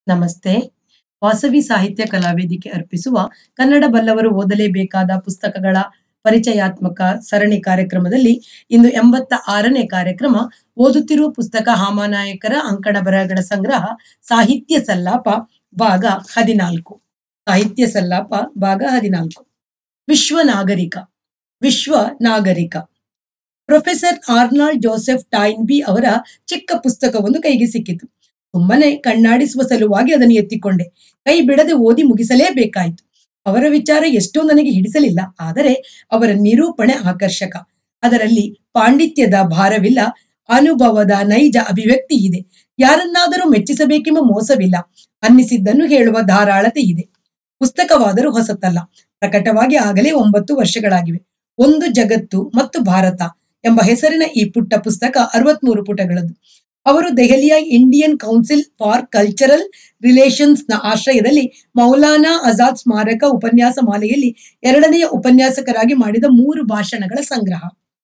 ನಮಸ್ತೆ ವಾಸವಿ ಸಾಹಿತ್ಯ ಕಲಾವೇದಿಕೆ ಅರ್ಪಿಸುವ ಕನ್ನಡ ಬಲ್ಲವರು ಓದಲೇಬೇಕಾದ ಪುಸ್ತಕಗಳ ಪರಿಚಯಾತ್ಮಕ ಸರಣಿ ಕಾರ್ಯಕ್ರಮದಲ್ಲಿ ಇಂದು ಎಂಬತ್ತ ಆರನೇ ಕಾರ್ಯಕ್ರಮ ಓದುತ್ತಿರುವ ಪುಸ್ತಕ ಹಾಮಾನಾಯಕರ ಅಂಕಣ ಬರಹಗಳ ಸಂಗ್ರಹ ಸಾಹಿತ್ಯ ಸಲ್ಲಾಪ ಭಾಗ ಹದಿನಾಲ್ಕು ಸಾಹಿತ್ಯ ಸಲ್ಲಾಪ ಭಾಗ ಹದಿನಾಲ್ಕು ವಿಶ್ವ ನಾಗರಿಕ ವಿಶ್ವ ನಾಗರಿಕ ಪ್ರೊಫೆಸರ್ ಆರ್ನಾಲ್ಡ್ ಜೋಸೆಫ್ ಟೈನ್ಬಿ ಅವರ ಚಿಕ್ಕ ಪುಸ್ತಕವೊಂದು ಕೈಗೆ ಸಿಕ್ಕಿತು ಸುಮ್ಮನೆ ಕಣ್ಣಾಡಿಸುವ ಸಲುವಾಗಿ ಅದನ್ನು ಎತ್ತಿಕೊಂಡೆ ಕೈ ಬಿಡದೆ ಓದಿ ಮುಗಿಸಲೇಬೇಕಾಯಿತು ಅವರ ವಿಚಾರ ಎಷ್ಟೋ ನನಗೆ ಹಿಡಿಸಲಿಲ್ಲ ಆದರೆ ಅವರ ನಿರೂಪಣೆ ಆಕರ್ಷಕ ಅದರಲ್ಲಿ ಪಾಂಡಿತ್ಯದ ಭಾರವಿಲ್ಲ ಅನುಭವದ ನೈಜ ಅಭಿವ್ಯಕ್ತಿ ಇದೆ ಯಾರನ್ನಾದರೂ ಮೆಚ್ಚಿಸಬೇಕೆಂಬ ಮೋಸವಿಲ್ಲ ಅನ್ನಿಸಿದ್ದನ್ನು ಹೇಳುವ ಧಾರಾಳತೆ ಇದೆ ಪುಸ್ತಕವಾದರೂ ಹೊಸತಲ್ಲ ಪ್ರಕಟವಾಗಿ ಆಗಲೇ ಒಂಬತ್ತು ವರ್ಷಗಳಾಗಿವೆ ಒಂದು ಜಗತ್ತು ಮತ್ತು ಭಾರತ ಎಂಬ ಹೆಸರಿನ ಈ ಪುಟ್ಟ ಪುಸ್ತಕ ಅರವತ್ಮೂರು ಪುಟಗಳದ್ದು ಅವರು ದೆಹಲಿಯ Indian Council for Cultural Relations ನ ಆಶ್ರಯದಲ್ಲಿ ಮೌಲಾನಾ ಆಜಾದ್ ಸ್ಮಾರಕ ಉಪನ್ಯಾಸ ಮಾಲೆಯಲ್ಲಿ ಎರಡನೆಯ ಉಪನ್ಯಾಸಕರಾಗಿ ಮಾಡಿದ ಮೂರು ಭಾಷಣಗಳ ಸಂಗ್ರಹ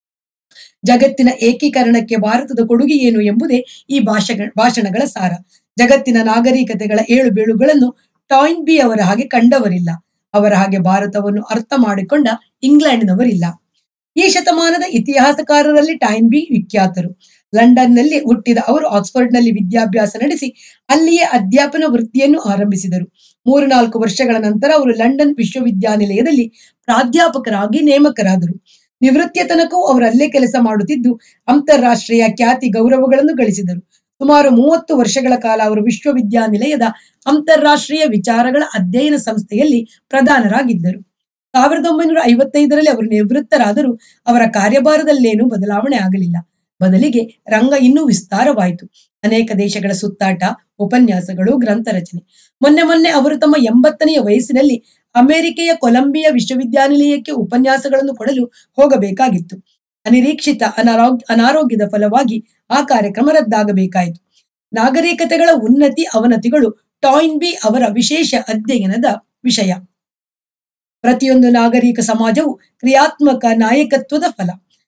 ಜಗತ್ತಿನ ಏಕೀಕರಣಕ್ಕೆ ಭಾರತದ ಕೊಡುಗೆ ಏನು ಎಂಬುದೇ ಈ ಭಾಷಣ ಭಾಷಣಗಳ ಸಾರ ಜಗತ್ತಿನ ನಾಗರಿಕತೆಗಳ ಏಳು ಬೀಳುಗಳನ್ನು ಟಾಯ್ನ್ ಬಿ ಅವರ ಹಾಗೆ ಕಂಡವರಿಲ್ಲ ಅವರ ಹಾಗೆ ಭಾರತವನ್ನು ಅರ್ಥ ಮಾಡಿಕೊಂಡ ಇಂಗ್ಲೆಂಡ್ನವರಿಲ್ಲ ಈ ಶತಮಾನದ ಇತಿಹಾಸಕಾರರಲ್ಲಿ ಟೈನ್ ಬಿ ವಿಖ್ಯಾತರು ಲಂಡನ್ನಲ್ಲಿ ಹುಟ್ಟಿದ ಅವರು ಆಕ್ಸ್ಫರ್ಡ್ನಲ್ಲಿ ವಿದ್ಯಾಭ್ಯಾಸ ನಡೆಸಿ ಅಲ್ಲಿಯೇ ಅಧ್ಯಾಪನ ವೃತ್ತಿಯನ್ನು ಆರಂಭಿಸಿದರು ಮೂರು ನಾಲ್ಕು ವರ್ಷಗಳ ನಂತರ ಅವರು ಲಂಡನ್ ವಿಶ್ವವಿದ್ಯಾನಿಲಯದಲ್ಲಿ ಪ್ರಾಧ್ಯಾಪಕರಾಗಿ ನೇಮಕರಾದರು ನಿವೃತ್ತಿಯ ತನಕವೂ ಅವರು ಅಲ್ಲೇ ಕೆಲಸ ಮಾಡುತ್ತಿದ್ದು ಅಂತಾರಾಷ್ಟ್ರೀಯ ಖ್ಯಾತಿ ಗೌರವಗಳನ್ನು ಗಳಿಸಿದರು ಸುಮಾರು ಮೂವತ್ತು ವರ್ಷಗಳ ಕಾಲ ಅವರು ವಿಶ್ವವಿದ್ಯಾನಿಲಯದ ಅಂತಾರಾಷ್ಟ್ರೀಯ ವಿಚಾರಗಳ ಅಧ್ಯಯನ ಸಂಸ್ಥೆಯಲ್ಲಿ ಪ್ರಧಾನರಾಗಿದ್ದರು ಸಾವಿರದ ಒಂಬೈನೂರ ಐವತ್ತೈದರಲ್ಲಿ ಅವರು ನಿವೃತ್ತರಾದರೂ ಅವರ ಕಾರ್ಯಭಾರದಲ್ಲೇನೂ ಬದಲಾವಣೆ ಆಗಲಿಲ್ಲ ಬದಲಿಗೆ ರಂಗ ಇನ್ನೂ ವಿಸ್ತಾರವಾಯಿತು ಅನೇಕ ದೇಶಗಳ ಸುತ್ತಾಟ ಉಪನ್ಯಾಸಗಳು ಗ್ರಂಥ ರಚನೆ ಮೊನ್ನೆ ಮೊನ್ನೆ ಅವರು ತಮ್ಮ ಎಂಬತ್ತನೆಯ ವಯಸ್ಸಿನಲ್ಲಿ ಅಮೆರಿಕೆಯ ಕೊಲಂಬಿಯಾ ವಿಶ್ವವಿದ್ಯಾನಿಲಯಕ್ಕೆ ಉಪನ್ಯಾಸಗಳನ್ನು ಕೊಡಲು ಹೋಗಬೇಕಾಗಿತ್ತು ಅನಿರೀಕ್ಷಿತ ಅನಾರೋಗ್ಯ ಅನಾರೋಗ್ಯದ ಫಲವಾಗಿ ಆ ಕಾರ್ಯಕ್ರಮ ರದ್ದಾಗಬೇಕಾಯಿತು ನಾಗರಿಕತೆಗಳ ಉನ್ನತಿ ಅವನತಿಗಳು ಟಾಯ್ನ್ ಬಿ ಅವರ ವಿಶೇಷ ಅಧ್ಯಯನದ ವಿಷಯ ಪ್ರತಿಯೊಂದು ನಾಗರಿಕ ಸಮಾಜವು ಕ್ರಿಯಾತ್ಮಕ ನಾಯಕತ್ವದ ಫಲ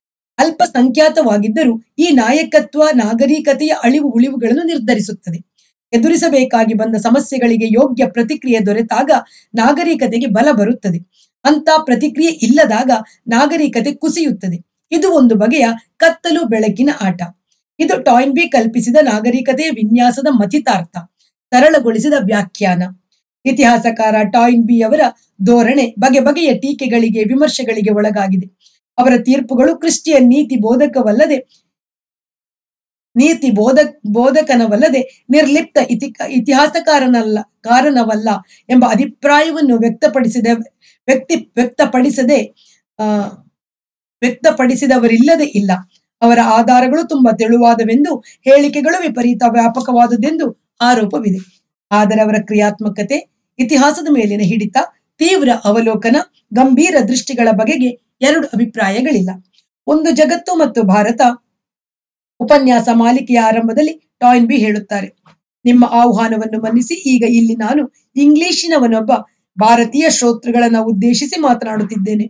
ಅಲ್ಪಸಂಖ್ಯಾತವಾಗಿದ್ದರೂ ಈ ನಾಯಕತ್ವ ನಾಗರಿಕತೆಯ ಅಳಿವು ಉಳಿವುಗಳನ್ನು ನಿರ್ಧರಿಸುತ್ತದೆ ಎದುರಿಸಬೇಕಾಗಿ ಬಂದ ಸಮಸ್ಯೆಗಳಿಗೆ ಯೋಗ್ಯ ಪ್ರತಿಕ್ರಿಯೆ ದೊರೆತಾಗ ನಾಗರಿಕತೆಗೆ ಬಲ ಬರುತ್ತದೆ ಅಂತ ಪ್ರತಿಕ್ರಿಯೆ ಇಲ್ಲದಾಗ ನಾಗರಿಕತೆ ಕುಸಿಯುತ್ತದೆ ಇದು ಒಂದು ಬಗೆಯ ಕತ್ತಲು ಬೆಳಕಿನ ಆಟ ಇದು ಟಾಯ್ನ್ ಬಿ ಕಲ್ಪಿಸಿದ ನಾಗರಿಕತೆಯ ವಿನ್ಯಾಸದ ಮತಿತಾರ್ಥ ಸರಳಗೊಳಿಸಿದ ವ್ಯಾಖ್ಯಾನ ಇತಿಹಾಸಕಾರ ಟಾಯ್ನ್ ಬಿ ಅವರ ಧೋರಣೆ ಬಗೆ ಬಗೆಯ ಟೀಕೆಗಳಿಗೆ ವಿಮರ್ಶೆಗಳಿಗೆ ಒಳಗಾಗಿದೆ ಅವರ ತೀರ್ಪುಗಳು ಕ್ರಿಶ್ಚಿಯನ್ ನೀತಿ ಬೋಧಕವಲ್ಲದೆ ನೀತಿ ಬೋಧ ಬೋಧಕನವಲ್ಲದೆ ನಿರ್ಲಿಪ್ತ ಇತಿ ಇತಿಹಾಸಕಾರನಲ್ಲ ಕಾರಣವಲ್ಲ ಎಂಬ ಅಭಿಪ್ರಾಯವನ್ನು ವ್ಯಕ್ತಪಡಿಸಿದ ವ್ಯಕ್ತಿ ವ್ಯಕ್ತಪಡಿಸದೆ ಆ ವ್ಯಕ್ತಪಡಿಸಿದವರಿಲ್ಲದೆ ಇಲ್ಲ ಅವರ ಆಧಾರಗಳು ತುಂಬಾ ತೆಳುವಾದವೆಂದು ಹೇಳಿಕೆಗಳು ವಿಪರೀತ ವ್ಯಾಪಕವಾದದ್ದೆಂದು ಆರೋಪವಿದೆ ಆದರೆ ಅವರ ಕ್ರಿಯಾತ್ಮಕತೆ ಇತಿಹಾಸದ ಮೇಲಿನ ಹಿಡಿತ ತೀವ್ರ ಅವಲೋಕನ ಗಂಭೀರ ದೃಷ್ಟಿಗಳ ಬಗೆಗೆ ಎರಡು ಅಭಿಪ್ರಾಯಗಳಿಲ್ಲ ಒಂದು ಜಗತ್ತು ಮತ್ತು ಭಾರತ ಉಪನ್ಯಾಸ ಮಾಲಿಕೆಯ ಆರಂಭದಲ್ಲಿ ಟಾಯ್ನ್ ಬಿ ಹೇಳುತ್ತಾರೆ ನಿಮ್ಮ ಆಹ್ವಾನವನ್ನು ಮನ್ನಿಸಿ ಈಗ ಇಲ್ಲಿ ನಾನು ಇಂಗ್ಲಿಶಿನವನೊಬ್ಬ ಭಾರತೀಯ ಶ್ರೋತೃಗಳನ್ನ ಉದ್ದೇಶಿಸಿ ಮಾತನಾಡುತ್ತಿದ್ದೇನೆ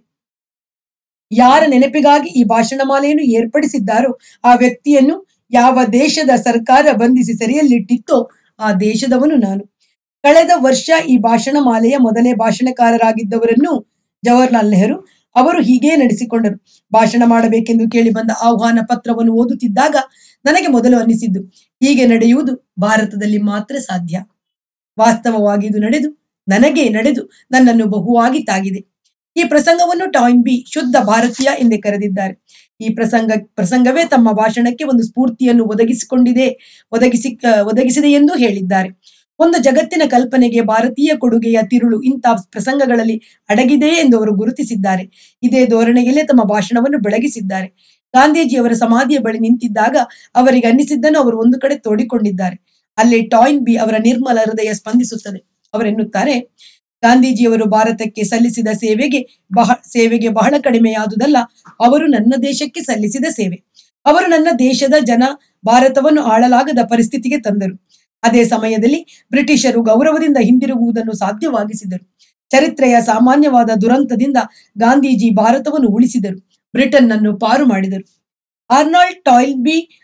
ಯಾರ ನೆನಪಿಗಾಗಿ ಈ ಭಾಷಣ ಮಾಲೆಯನ್ನು ಏರ್ಪಡಿಸಿದ್ದಾರೋ ಆ ವ್ಯಕ್ತಿಯನ್ನು ಯಾವ ದೇಶದ ಸರ್ಕಾರ ಬಂಧಿಸಿ ಸೆರೆಯಲ್ಲಿಟ್ಟಿತ್ತೋ ಆ ದೇಶದವನು ನಾನು ಕಳೆದ ವರ್ಷ ಈ ಭಾಷಣ ಮಾಲೆಯ ಮೊದಲೇ ಭಾಷಣಕಾರರಾಗಿದ್ದವರನ್ನು ಜವಾಹರ್ಲಾಲ್ ನೆಹರು ಅವರು ಹೀಗೇ ನಡೆಸಿಕೊಂಡರು ಭಾಷಣ ಮಾಡಬೇಕೆಂದು ಕೇಳಿ ಬಂದ ಆಹ್ವಾನ ಪತ್ರವನ್ನು ಓದುತ್ತಿದ್ದಾಗ ನನಗೆ ಮೊದಲು ಅನ್ನಿಸಿದ್ದು ಹೀಗೆ ನಡೆಯುವುದು ಭಾರತದಲ್ಲಿ ಮಾತ್ರ ಸಾಧ್ಯ ವಾಸ್ತವವಾಗಿ ಇದು ನಡೆದು ನನಗೆ ನಡೆದು ನನ್ನನ್ನು ಬಹುವಾಗಿ ತಾಗಿದೆ ಈ ಪ್ರಸಂಗವನ್ನು ಟಾಯ್ನ್ ಬಿ ಶುದ್ಧ ಭಾರತೀಯ ಎಂದೇ ಕರೆದಿದ್ದಾರೆ ಈ ಪ್ರಸಂಗ ಪ್ರಸಂಗವೇ ತಮ್ಮ ಭಾಷಣಕ್ಕೆ ಒಂದು ಸ್ಫೂರ್ತಿಯನ್ನು ಒದಗಿಸಿಕೊಂಡಿದೆ ಒದಗಿಸಿ ಒದಗಿಸಿದೆ ಎಂದು ಹೇಳಿದ್ದಾರೆ ಒಂದು ಜಗತ್ತಿನ ಕಲ್ಪನೆಗೆ ಭಾರತೀಯ ಕೊಡುಗೆಯ ತಿರುಳು ಇಂಥ ಪ್ರಸಂಗಗಳಲ್ಲಿ ಅಡಗಿದೆ ಎಂದು ಅವರು ಗುರುತಿಸಿದ್ದಾರೆ ಇದೇ ಧೋರಣೆಯಲ್ಲೇ ತಮ್ಮ ಭಾಷಣವನ್ನು ಬೆಳಗಿಸಿದ್ದಾರೆ ಗಾಂಧೀಜಿಯವರ ಸಮಾಧಿಯ ಬಳಿ ನಿಂತಿದ್ದಾಗ ಅವರಿಗೆ ಅನ್ನಿಸಿದ್ದನ್ನು ಅವರು ಒಂದು ಕಡೆ ತೋಡಿಕೊಂಡಿದ್ದಾರೆ ಅಲ್ಲಿ ಟಾಯ್ನ್ ಬಿ ಅವರ ನಿರ್ಮಲ ಹೃದಯ ಸ್ಪಂದಿಸುತ್ತದೆ ಅವರೆನ್ನುತ್ತಾರೆ ಗಾಂಧೀಜಿಯವರು ಭಾರತಕ್ಕೆ ಸಲ್ಲಿಸಿದ ಸೇವೆಗೆ ಬಹ ಸೇವೆಗೆ ಬಹಳ ಕಡಿಮೆಯಾದುದಲ್ಲ ಅವರು ನನ್ನ ದೇಶಕ್ಕೆ ಸಲ್ಲಿಸಿದ ಸೇವೆ ಅವರು ನನ್ನ ದೇಶದ ಜನ ಭಾರತವನ್ನು ಆಳಲಾಗದ ಪರಿಸ್ಥಿತಿಗೆ ತಂದರು ಅದೇ ಸಮಯದಲ್ಲಿ ಬ್ರಿಟಿಷರು ಗೌರವದಿಂದ ಹಿಂದಿರುಗುವುದನ್ನು ಸಾಧ್ಯವಾಗಿಸಿದರು ಚರಿತ್ರೆಯ ಸಾಮಾನ್ಯವಾದ ದುರಂತದಿಂದ ಗಾಂಧೀಜಿ ಭಾರತವನ್ನು ಉಳಿಸಿದರು ಬ್ರಿಟನ್ ಅನ್ನು ಪಾರು ಮಾಡಿದರು ಆರ್ನಾಲ್ಡ್ ಟಾಯ್ಲ್ ಬಿ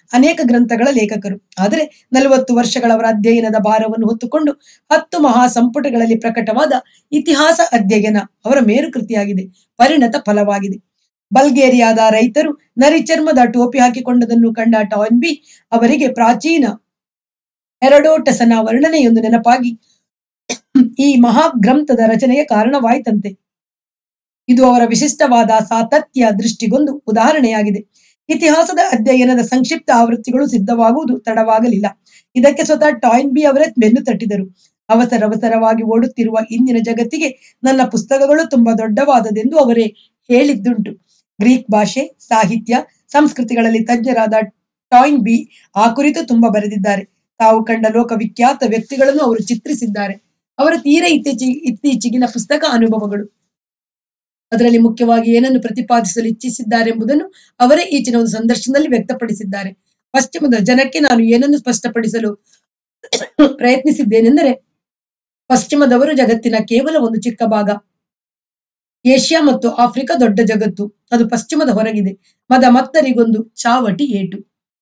ಅನೇಕ ಗ್ರಂಥಗಳ ಲೇಖಕರು ಆದರೆ ನಲವತ್ತು ವರ್ಷಗಳವರ ಅಧ್ಯಯನದ ಭಾರವನ್ನು ಹೊತ್ತುಕೊಂಡು ಹತ್ತು ಮಹಾ ಸಂಪುಟಗಳಲ್ಲಿ ಪ್ರಕಟವಾದ ಇತಿಹಾಸ ಅಧ್ಯಯನ ಅವರ ಮೇರುಕೃತಿಯಾಗಿದೆ ಪರಿಣತ ಫಲವಾಗಿದೆ ಬಲ್ಗೇರಿಯಾದ ರೈತರು ನರಿಚರ್ಮದ ಟೋಪಿ ಹಾಕಿಕೊಂಡದನ್ನು ಕಂಡ ಟಾನ್ಬಿ ಅವರಿಗೆ ಪ್ರಾಚೀನ ಹೆರಡೋಟಸನ ವರ್ಣನೆಯೊಂದು ನೆನಪಾಗಿ ಈ ಮಹಾ ಗ್ರಂಥದ ರಚನೆಗೆ ಕಾರಣವಾಯಿತಂತೆ ಇದು ಅವರ ವಿಶಿಷ್ಟವಾದ ಸಾತತ್ಯ ದೃಷ್ಟಿಗೊಂದು ಉದಾಹರಣೆಯಾಗಿದೆ ಇತಿಹಾಸದ ಅಧ್ಯಯನದ ಸಂಕ್ಷಿಪ್ತ ಆವೃತ್ತಿಗಳು ಸಿದ್ಧವಾಗುವುದು ತಡವಾಗಲಿಲ್ಲ ಇದಕ್ಕೆ ಸ್ವತಃ ಟಾಯ್ನ್ ಬಿ ಅವರೇ ಬೆನ್ನು ತಟ್ಟಿದರು ಅವಸರ ಅವಸರವಾಗಿ ಓಡುತ್ತಿರುವ ಇಂದಿನ ಜಗತ್ತಿಗೆ ನನ್ನ ಪುಸ್ತಕಗಳು ತುಂಬಾ ದೊಡ್ಡವಾದದೆಂದು ಅವರೇ ಹೇಳಿದ್ದುಂಟು ಗ್ರೀಕ್ ಭಾಷೆ ಸಾಹಿತ್ಯ ಸಂಸ್ಕೃತಿಗಳಲ್ಲಿ ತಜ್ಞರಾದ ಟಾಯ್ನ್ ಬಿ ಆ ಕುರಿತು ತುಂಬಾ ಬರೆದಿದ್ದಾರೆ ತಾವು ಕಂಡ ಲೋಕವಿಖ್ಯಾತ ವ್ಯಕ್ತಿಗಳನ್ನು ಅವರು ಚಿತ್ರಿಸಿದ್ದಾರೆ ಅವರ ತೀರ ಇತ್ತೀಚಿ ಇತ್ತೀಚೆಗಿನ ಪುಸ್ತಕ ಅನುಭವಗಳು ಅದರಲ್ಲಿ ಮುಖ್ಯವಾಗಿ ಏನನ್ನು ಪ್ರತಿಪಾದಿಸಲು ಇಚ್ಛಿಸಿದ್ದಾರೆಂಬುದನ್ನು ಅವರೇ ಈಚಿನ ಒಂದು ಸಂದರ್ಶನದಲ್ಲಿ ವ್ಯಕ್ತಪಡಿಸಿದ್ದಾರೆ ಪಶ್ಚಿಮದ ಜನಕ್ಕೆ ನಾನು ಏನನ್ನು ಸ್ಪಷ್ಟಪಡಿಸಲು ಪ್ರಯತ್ನಿಸಿದ್ದೇನೆಂದರೆ ಪಶ್ಚಿಮದವರು ಜಗತ್ತಿನ ಕೇವಲ ಒಂದು ಚಿಕ್ಕ ಭಾಗ ಏಷ್ಯಾ ಮತ್ತು ಆಫ್ರಿಕಾ ದೊಡ್ಡ ಜಗತ್ತು ಅದು ಪಶ್ಚಿಮದ ಹೊರಗಿದೆ ಮದ ಮತ್ತರಿಗೊಂದು ಚಾವಟಿ ಏಟು